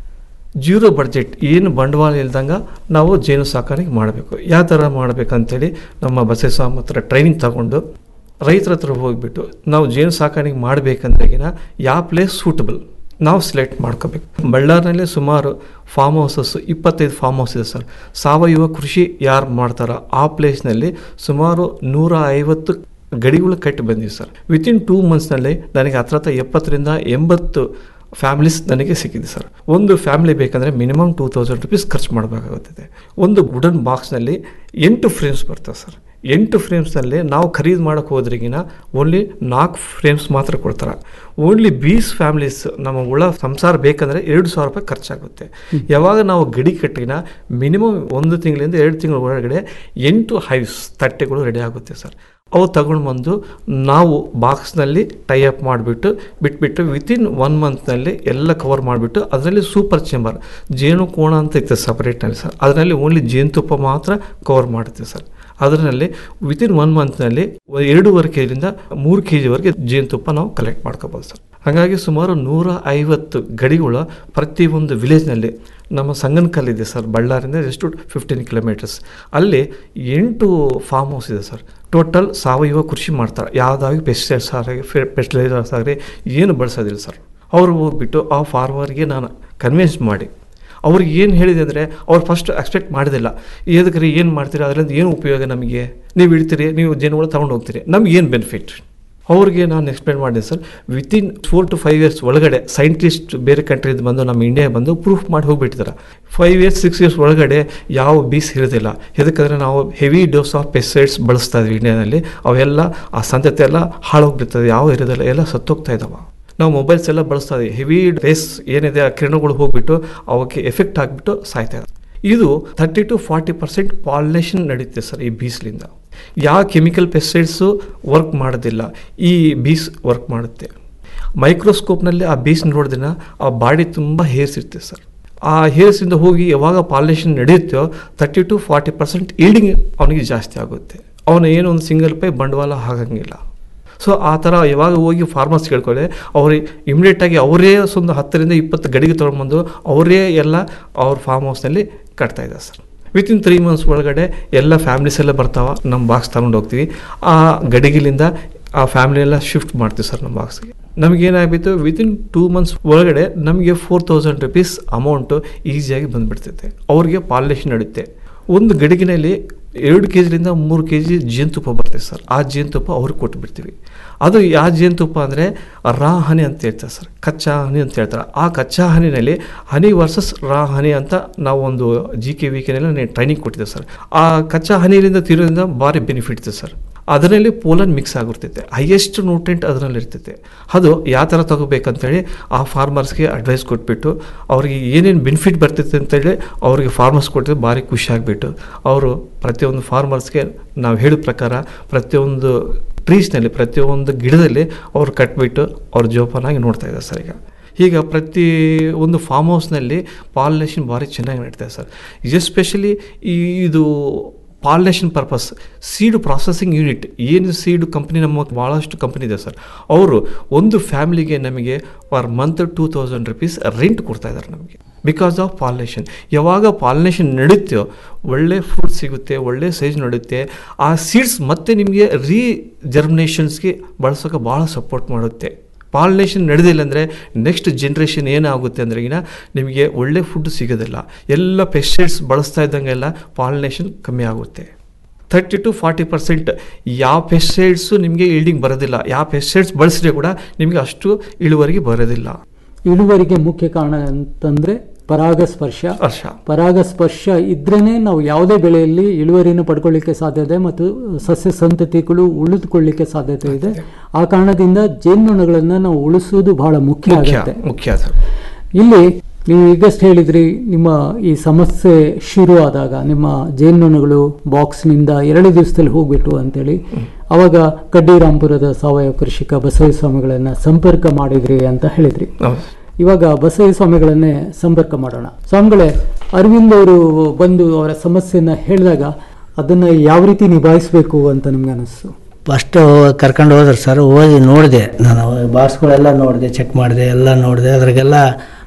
ಜೀರೋ ಬಡ್ಜೆಟ್ ಏನು ಬಂಡವಾಳ ಇಲ್ದಂಗೆ ನಾವು ಜೇನು ಸಾಕಾಣಿಕೆ ಮಾಡಬೇಕು ಯಾವ ಥರ ಮಾಡಬೇಕಂತೇಳಿ ನಮ್ಮ ಬಸವೇಶ್ವರ ಹತ್ರ ಟ್ರೈನಿಂಗ್ ತಗೊಂಡು ರೈತರ ಹತ್ರ ಹೋಗ್ಬಿಟ್ಟು ನಾವು ಜೇನು ಸಾಕಾಣಿಕೆ ಮಾಡಬೇಕಂದಾಗಿನ ಯಾವ ಪ್ಲೇಸ್ ಸೂಟಬಲ್ ನಾವು ಸೆಲೆಕ್ಟ್ ಮಾಡ್ಕೋಬೇಕು ಬಳ್ಳಾರಿನಲ್ಲಿ ಸುಮಾರು ಫಾರ್ಮ್ ಹೌಸಸ್ ಇಪ್ಪತ್ತೈದು ಫಾರ್ಮ್ ಹೌಸ್ ಇದೆ ಸರ್ ಸಾವಯವ ಕೃಷಿ ಯಾರು ಮಾಡ್ತಾರೋ ಆ ಪ್ಲೇಸ್ನಲ್ಲಿ ಸುಮಾರು ನೂರ ಐವತ್ತು ಗಡಿಗಳು ಕಟ್ಟಿ ಬಂದಿವೆ ಸರ್ ವಿತಿನ್ ಟೂ ಮಂತ್ಸ್ನಲ್ಲಿ ನನಗೆ ಹತ್ರ ಹತ್ರ ಎಪ್ಪತ್ತರಿಂದ ಎಂಬತ್ತು ಫ್ಯಾಮಿಲೀಸ್ ನನಗೆ ಸಿಕ್ಕಿದೆ ಸರ್ ಒಂದು ಫ್ಯಾಮಿಲಿ ಬೇಕಂದರೆ ಮಿನಿಮಮ್ ಟೂ ತೌಸಂಡ್ ರುಪೀಸ್ ಖರ್ಚು ಮಾಡಬೇಕಾಗುತ್ತದೆ ಒಂದು ವುಡನ್ ಬಾಕ್ಸ್ನಲ್ಲಿ ಎಂಟು ಫ್ರೇಮ್ಸ್ ಬರ್ತವೆ ಸರ್ ಎಂಟು ಫ್ರೇಮ್ಸ್ನಲ್ಲಿ ನಾವು ಖರೀದಿ ಮಾಡೋಕೆ ಹೋದ್ರಿಗಿನ ಓನ್ಲಿ ನಾಲ್ಕು ಫ್ರೇಮ್ಸ್ ಮಾತ್ರ ಕೊಡ್ತಾರೆ ಓನ್ಲಿ ಬೀಸ್ ಫ್ಯಾಮಿಲೀಸ್ ನಮ್ಮ ಉಳ ಸಂಸಾರ ಬೇಕಂದರೆ ಎರಡು ಸಾವಿರ ರೂಪಾಯಿ ಖರ್ಚಾಗುತ್ತೆ ಯಾವಾಗ ನಾವು ಗಡಿ ಕಟ್ಟಿನ ಮಿನಿಮಮ್ ಒಂದು ತಿಂಗಳಿಂದ ಎರಡು ತಿಂಗಳ ಒಳಗಡೆ ಎಂಟು ಹೈವ್ಸ್ ತಟ್ಟೆಗಳು ರೆಡಿ ಆಗುತ್ತೆ ಸರ್ ಅವು ತಗೊಂಡು ಬಂದು ನಾವು ಬಾಕ್ಸ್ನಲ್ಲಿ ಟೈ ಅಪ್ ಮಾಡಿಬಿಟ್ಟು ಬಿಟ್ಬಿಟ್ಟು ವಿತಿನ್ ಒನ್ ಮಂತ್ನಲ್ಲಿ ಎಲ್ಲ ಕವರ್ ಮಾಡಿಬಿಟ್ಟು ಅದರಲ್ಲಿ ಸೂಪರ್ ಚೇಂಬರ್ ಜೇನು ಕೋಣ ಅಂತ ಇತ್ತು ಸಪ್ರೇಟ್ನಲ್ಲಿ ಸರ್ ಅದರಲ್ಲಿ ಓನ್ಲಿ ಜೇನುತುಪ್ಪ ಮಾತ್ರ ಕವರ್ ಮಾಡುತ್ತೆ ಸರ್ ಅದರಲ್ಲಿ ವಿತಿನ್ ಒನ್ ಮಂತ್ನಲ್ಲಿ ಎರಡೂವರೆ ಕೆ ಜಿಯಿಂದ ಮೂರು ಕೆ ಜಿವರೆಗೆ ಜೇನುತುಪ್ಪ ನಾವು ಕಲೆಕ್ಟ್ ಮಾಡ್ಕೋಬೋದು ಸರ್ ಹಾಗಾಗಿ ಸುಮಾರು ನೂರ ಐವತ್ತು ಗಡಿಗಳು ಪ್ರತಿಯೊಂದು ವಿಲೇಜ್ನಲ್ಲಿ ನಮ್ಮ ಸಂಗನಕಲ್ ಇದೆ ಸರ್ ಬಳ್ಳಾರಿಂದ ಎಷ್ಟು ಫಿಫ್ಟೀನ್ ಕಿಲೋಮೀಟರ್ಸ್ ಅಲ್ಲಿ ಎಂಟು ಫಾರ್ಮ್ ಹೌಸ್ ಇದೆ ಸರ್ ಟೋಟಲ್ ಸಾವಯವ ಕೃಷಿ ಮಾಡ್ತಾರೆ ಯಾವುದಾಗಿ ಪೆಸ್ಟಿಸೈಡ್ಸ್ ಆಗಲಿ ಫೆರ್ಟಿಲೈಸರ್ಸ್ ಆಗಲಿ ಏನು ಬಳಸೋದಿಲ್ಲ ಸರ್ ಅವರು ಹೋಗ್ಬಿಟ್ಟು ಆ ಫಾರ್ಮರ್ಗೆ ನಾನು ಕನ್ವಿನ್ಸ್ ಮಾಡಿ ಅವ್ರಿಗೆ ಏನು ಹೇಳಿದೆ ಅಂದರೆ ಅವ್ರು ಫಸ್ಟ್ ಎಕ್ಸ್ಪೆಕ್ಟ್ ಮಾಡಿದಿಲ್ಲ ಎದಕ್ಕೆ ಏನು ಮಾಡ್ತೀರಿ ಅದರಿಂದ ಏನು ಉಪಯೋಗ ನಮಗೆ ನೀವು ಇಡ್ತೀರಿ ನೀವು ಜೇನುಗಳು ತೊಗೊಂಡು ಹೋಗ್ತೀರಿ ನಮ್ಗೆ ಏನು ಬೆನಿಫಿಟ್ ಅವ್ರಿಗೆ ನಾನು ಎಕ್ಸ್ಪ್ಲೇನ್ ಮಾಡಿದೆ sir within four to five years ಒಳಗಡೆ ಸೈಂಟಿಸ್ಟ್ ಬೇರೆ ಕಂಟ್ರಿಯಿಂದ ಬಂದು ನಮ್ಮ ಇಂಡಿಯಾ ಬಂದು ಪ್ರೂಫ್ ಮಾಡಿ ಹೋಗ್ಬಿಟ್ಟಿದ್ದಾರೆ ಫೈವ್ ಇಯರ್ಸ್ ಸಿಕ್ಸ್ ಇಯರ್ಸ್ ಒಳಗಡೆ ಯಾವ ಬೀಸ್ ಇರೋದಿಲ್ಲ ಯಾಕಂದರೆ ನಾವು ಹೆವಿ ಡೋಸ್ ಆಫ್ ಪೆಸ್ಟಿಸೈಡ್ಸ್ ಬಳಸ್ತಾ ಇದ್ವಿ ಇಂಡಿಯಾದಲ್ಲಿ ಅವೆಲ್ಲ ಆ ಸಂತತಿ ಎಲ್ಲ ಹಾಳೋಗ್ಬಿಡ್ತದೆ ಯಾವ ಇರೋದಿಲ್ಲ ಎಲ್ಲ ಸತ್ತೋಗ್ತಾ ಇದ್ದಾವೆ ನಾವು ಮೊಬೈಲ್ಸ್ ಎಲ್ಲ ಬಳಸ್ತಾ ಇದ್ದೀವಿ ಹೆವಿ ರೇಸ್ ಏನಿದೆ ಆ ಕಿರಣಗಳು ಹೋಗ್ಬಿಟ್ಟು ಅವಕ್ಕೆ ಎಫೆಕ್ಟ್ ಆಗಿಬಿಟ್ಟು ಸಾಯ್ತಾ ಇದೆ ಇದು thirty to forty percent pollination ನಡೀತೆ ಸರ್ ಈ ಬೀಸ್ಲಿಂದ ಯಾವ ಕೆಮಿಕಲ್ ಪೆಸ್ಟಿಸೈಡ್ಸು ವರ್ಕ್ ಮಾಡೋದಿಲ್ಲ ಈ ಬೀಸ್ ವರ್ಕ್ ಮಾಡುತ್ತೆ ಮೈಕ್ರೋಸ್ಕೋಪ್ನಲ್ಲಿ ಆ ಬೀಸ್ ನೋಡಿದಿನ ಆ ಬಾಡಿ ತುಂಬ ಹೇರ್ಸ್ ಇರುತ್ತೆ ಸರ್ ಆ ಹೇರ್ಸಿಂದ ಹೋಗಿ ಯಾವಾಗ ಪಾಲಿನೇಷನ್ ನಡೆಯುತ್ತೋ thirty to forty percent yielding ಅವನಿಗೆ ಜಾಸ್ತಿ ಆಗುತ್ತೆ ಅವನು ಏನೋ ಒಂದು ಸಿಂಗಲ್ ರೂಪಾಯಿ ಬಂಡವಾಳ ಆಗಂಗಿಲ್ಲ ಸೊ ಆ ಥರ ಯಾವಾಗ ಹೋಗಿ ಫಾರ್ಮರ್ಸ್ ಕೇಳ್ಕೊಳ್ಳಿ ಅವ್ರಿಗೆ ಇಮಿಡಿಯೇಟಾಗಿ ಅವರೇ ಒಂದು ಹತ್ತರಿಂದ ಇಪ್ಪತ್ತು ಗಡಿಗೆ ತೊಗೊಂಡ್ಬಂದು ಅವರೇ ಎಲ್ಲ ಅವ್ರ ಫಾರ್ಮ್ ಹೌಸ್ನಲ್ಲಿ ಕಟ್ತಾ ಇದ್ದಾರೆ ಸರ್ ವಿತಿನ್ ತ್ರೀ ಮಂತ್ಸ್ ಒಳಗಡೆ ಎಲ್ಲ ಫ್ಯಾಮಿಲೀಸ್ ಎಲ್ಲ ಬರ್ತಾವ ನಮ್ಮ ಬಾಕ್ಸ್ ತಗೊಂಡು ಹೋಗ್ತೀವಿ ಆ ಗಡಿಗಿಲಿಂದ ಆ ಫ್ಯಾಮಿಲಿ ಎಲ್ಲ ಶಿಫ್ಟ್ ಮಾಡ್ತೀವಿ ಸರ್ ನಮ್ಮ ಬಾಕ್ಸ್ಗೆ ನಮಗೇನಾಗ್ಬಿತ್ತು ವಿತಿನ್ ಟೂ ಮಂತ್ಸ್ ಒಳಗಡೆ ನಮಗೆ ಫೋರ್ ತೌಸಂಡ್ ರುಪೀಸ್ ಅಮೌಂಟು ಈಸಿಯಾಗಿ ಬಂದುಬಿಡ್ತೈತೆ ಅವ್ರಿಗೆ ಪಾಲಿನೇಷನ್ ನಡುತ್ತೆ ಒಂದು ಗಡಿಗಿನಲ್ಲಿ ಎರಡು ಕೆ ಜಿಲಿಂದ ಮೂರು ಕೆ ಜಿ ಜೇನುತುಪ್ಪ ಬರ್ತದೆ ಸರ್ ಆ ಜೇನುತುಪ್ಪ ಅವ್ರಿಗೆ ಕೊಟ್ಬಿಡ್ತೀವಿ ಅದು ಯಾವ ಜೇನುತುಪ್ಪ ಅಂದರೆ ರಾ ಹನಿ ಅಂತ ಹೇಳ್ತಾರೆ ಸರ್ ಕಚ್ಚಾ ಹನಿ ಅಂತ ಹೇಳ್ತಾರೆ ಆ ಕಚ್ಚಾ ಹನಿನಲ್ಲಿ ಹನಿ ವರ್ಸಸ್ ರಾ ಹನಿ ಅಂತ ನಾವು ಒಂದು ಜಿ ಕೆ ವಿ ಕೆನಲ್ಲಿ ಟ್ರೈನಿಂಗ್ ಕೊಟ್ಟಿದ್ದೆ ಸರ್ ಆ ಕಚ್ಚಾ ಹನಿಯಿಂದ ತಿರೋದ್ರಿಂದ ಭಾರಿ ಬೆನಿಫಿಟ್ ಇದೆ ಸರ್ ಅದರಲ್ಲಿ ಪೋಲನ್ ಮಿಕ್ಸ್ ಆಗಿರ್ತೈತೆ ಹೈಯೆಸ್ಟ್ ನ್ಯೂಟ್ರೆಂಟ್ ಅದರಲ್ಲಿ ಇರ್ತೈತೆ ಅದು ಯಾವ ಥರ ತಗೋಬೇಕಂತೇಳಿ ಆ ಫಾರ್ಮರ್ಸ್ಗೆ ಅಡ್ವೈಸ್ ಕೊಟ್ಬಿಟ್ಟು ಅವ್ರಿಗೆ ಏನೇನು ಬೆನಿಫಿಟ್ ಬರ್ತೈತೆ ಅಂತೇಳಿ ಅವ್ರಿಗೆ ಫಾರ್ಮರ್ಸ್ ಕೊಟ್ಟಿದ್ದು ಭಾರಿ ಖುಷಿ ಆಗಿಬಿಟ್ಟು ಅವರು ಪ್ರತಿಯೊಂದು ಫಾರ್ಮರ್ಸ್ಗೆ ನಾವು ಹೇಳಿದ ಪ್ರಕಾರ ಪ್ರತಿಯೊಂದು ಟ್ರೀಸ್ನಲ್ಲಿ ಪ್ರತಿಯೊಂದು ಗಿಡದಲ್ಲಿ ಅವ್ರು ಕಟ್ಬಿಟ್ಟು ಅವ್ರ ಜೋಪಾನಾಗಿ ನೋಡ್ತಾ ಇದ್ದಾರೆ ಸರ್ ಈಗ ಈಗ ಪ್ರತಿ ಒಂದು ಫಾರ್ಮ್ ಹೌಸ್ನಲ್ಲಿ ಪಾಲಿನೇಷನ್ ಭಾರಿ ಚೆನ್ನಾಗಿ ನಡೀತಾ ಸರ್ ಎಸ್ಪೆಷಲಿ ಈ ಇದು pollination purpose seed processing unit ಏನು ಸೀಡ್ ಕಂಪ್ನಿ ನಮ್ಮ ಭಾಳಷ್ಟು ಕಂಪ್ನಿ ಇದೆ ಸರ್ ಅವರು ಒಂದು ಫ್ಯಾಮಿಲಿಗೆ ನಮಗೆ per month two thousand rupees rent ಕೊಡ್ತಾ ಇದ್ದಾರೆ ನಮಗೆ ಬಿಕಾಸ್ ಆಫ್ ಪಾಲಿನೇಷನ್ ಯಾವಾಗ ಪಾಲಿನೇಷನ್ ನಡೀತೆಯೋ ಒಳ್ಳೆ ಫ್ರೂಟ್ ಸಿಗುತ್ತೆ ಒಳ್ಳೆ ಸೈಜ್ ನಡೆಯುತ್ತೆ ಆ ಸೀಡ್ಸ್ ಮತ್ತೆ ನಿಮಗೆ ರೀ ಜರ್ಮಿನೇಷನ್ಸ್ಗೆ ಬಳಸೋಕೆ ಭಾಳ ಸಪೋರ್ಟ್ ಮಾಡುತ್ತೆ ಪಾಲಿನೇಷನ್ ನಡೆದಿಲ್ಲ ಅಂದರೆ ನೆಕ್ಸ್ಟ್ ಜನ್ರೇಷನ್ ಏನಾಗುತ್ತೆ ಅಂದ್ರೆಗಿನ ನಿಮಗೆ ಒಳ್ಳೆ ಫುಡ್ ಸಿಗೋದಿಲ್ಲ ಎಲ್ಲ ಪೆಸ್ಟಿಸೈಡ್ಸ್ ಬಳಸ್ತಾ ಇದ್ದಂಗೆಲ್ಲ ಪಾಲಿನೇಷನ್ ಕಮ್ಮಿ ಆಗುತ್ತೆ ತರ್ಟಿ ಟು ಫಾರ್ಟಿ ಪರ್ಸೆಂಟ್ ಯಾವ ಪೆಸ್ಟಿಸೈಡ್ಸು ನಿಮಗೆ ಈಲ್ಡಿಂಗ್ ಬರೋದಿಲ್ಲ ಯಾವ ಪೆಸ್ಟಿಸೈಡ್ಸ್ ಬಳಸಿದ್ರೆ ಕೂಡ ನಿಮಗೆ ಅಷ್ಟು ಇಳುವರಿಗೆ ಬರೋದಿಲ್ಲ ಇಳುವರಿಗೆ ಮುಖ್ಯ ಕಾರಣ ಅಂತಂದ್ರೆ ಪರಾಗಸ್ಪರ್ಶ ಸ್ಪರ್ಶ. ಪರಾಗಸ್ಪರ್ಶ ಇದ್ರೇನೆ ನಾವು ಯಾವುದೇ ಬೆಳೆಯಲ್ಲಿ ಇಳುವರಿಯನ್ನು ಪಡ್ಕೊಳ್ಳಿಕ್ಕೆ ಸಾಧ್ಯತೆ ಮತ್ತು ಸಸ್ಯ ಸಂತತಿಗಳು ಉಳಿದುಕೊಳ್ಳಿಕ್ಕೆ ಸಾಧ್ಯತೆ ಇದೆ ಆ ಕಾರಣದಿಂದ ಜೇನುನೊಣಗಳನ್ನ ನಾವು ಉಳಿಸುವುದು ಬಹಳ ಮುಖ್ಯ ಮುಖ್ಯ ಆಗುತ್ತೆ ಮುಖ್ಯ ಸರ್ ಇಲ್ಲಿ ನೀವು ಈಗಷ್ಟು ಹೇಳಿದ್ರಿ ನಿಮ್ಮ ಈ ಸಮಸ್ಯೆ ಶುರು ಆದಾಗ ನಿಮ್ಮ ಜೇನುನೊಣಗಳು ಬಾಕ್ಸ್ನಿಂದ ಎರಡು ದಿವಸದಲ್ಲಿ ಹೋಗ್ಬಿಟ್ಟು ಅಂತೇಳಿ ಅವಾಗ ಕಡ್ಡಿರಾಂಪುರದ ಸಾವಯವ ಕೃಷಿಕ ಬಸವ ಸ್ವಾಮಿಗಳನ್ನ ಸಂಪರ್ಕ ಮಾಡಿದ್ರಿ ಅಂತ ಹೇಳಿದ್ರಿ ಹೌದು. ಇವಾಗ ಬಸವ ಸ್ವಾಮಿಗಳನ್ನೇ ಸಂಪರ್ಕ ಮಾಡೋಣ ಸ್ವಾಮಿಗಳೇ ಅರವಿಂದ್ ಅವರು ಬಂದು ಅವರ ಸಮಸ್ಯೆನ ಹೇಳಿದಾಗ ಅದನ್ನ ಯಾವ ರೀತಿ ನಿಭಾಯಿಸಬೇಕು ಅಂತ ನಿಮ್ಗೆ ಅನಿಸ್ತು ಫಸ್ಟು ಕರ್ಕೊಂಡು ಹೋದ್ರು ಸರ್ ಓದಿ ನೋಡಿದೆ ನಾನು ಬಾಕ್ಸ್ಗಳೆಲ್ಲ ನೋಡಿದೆ ಚೆಕ್ ಮಾಡಿದೆ ಎಲ್ಲ ನೋಡಿದೆ ಅದ್ರಾಗೆಲ್ಲ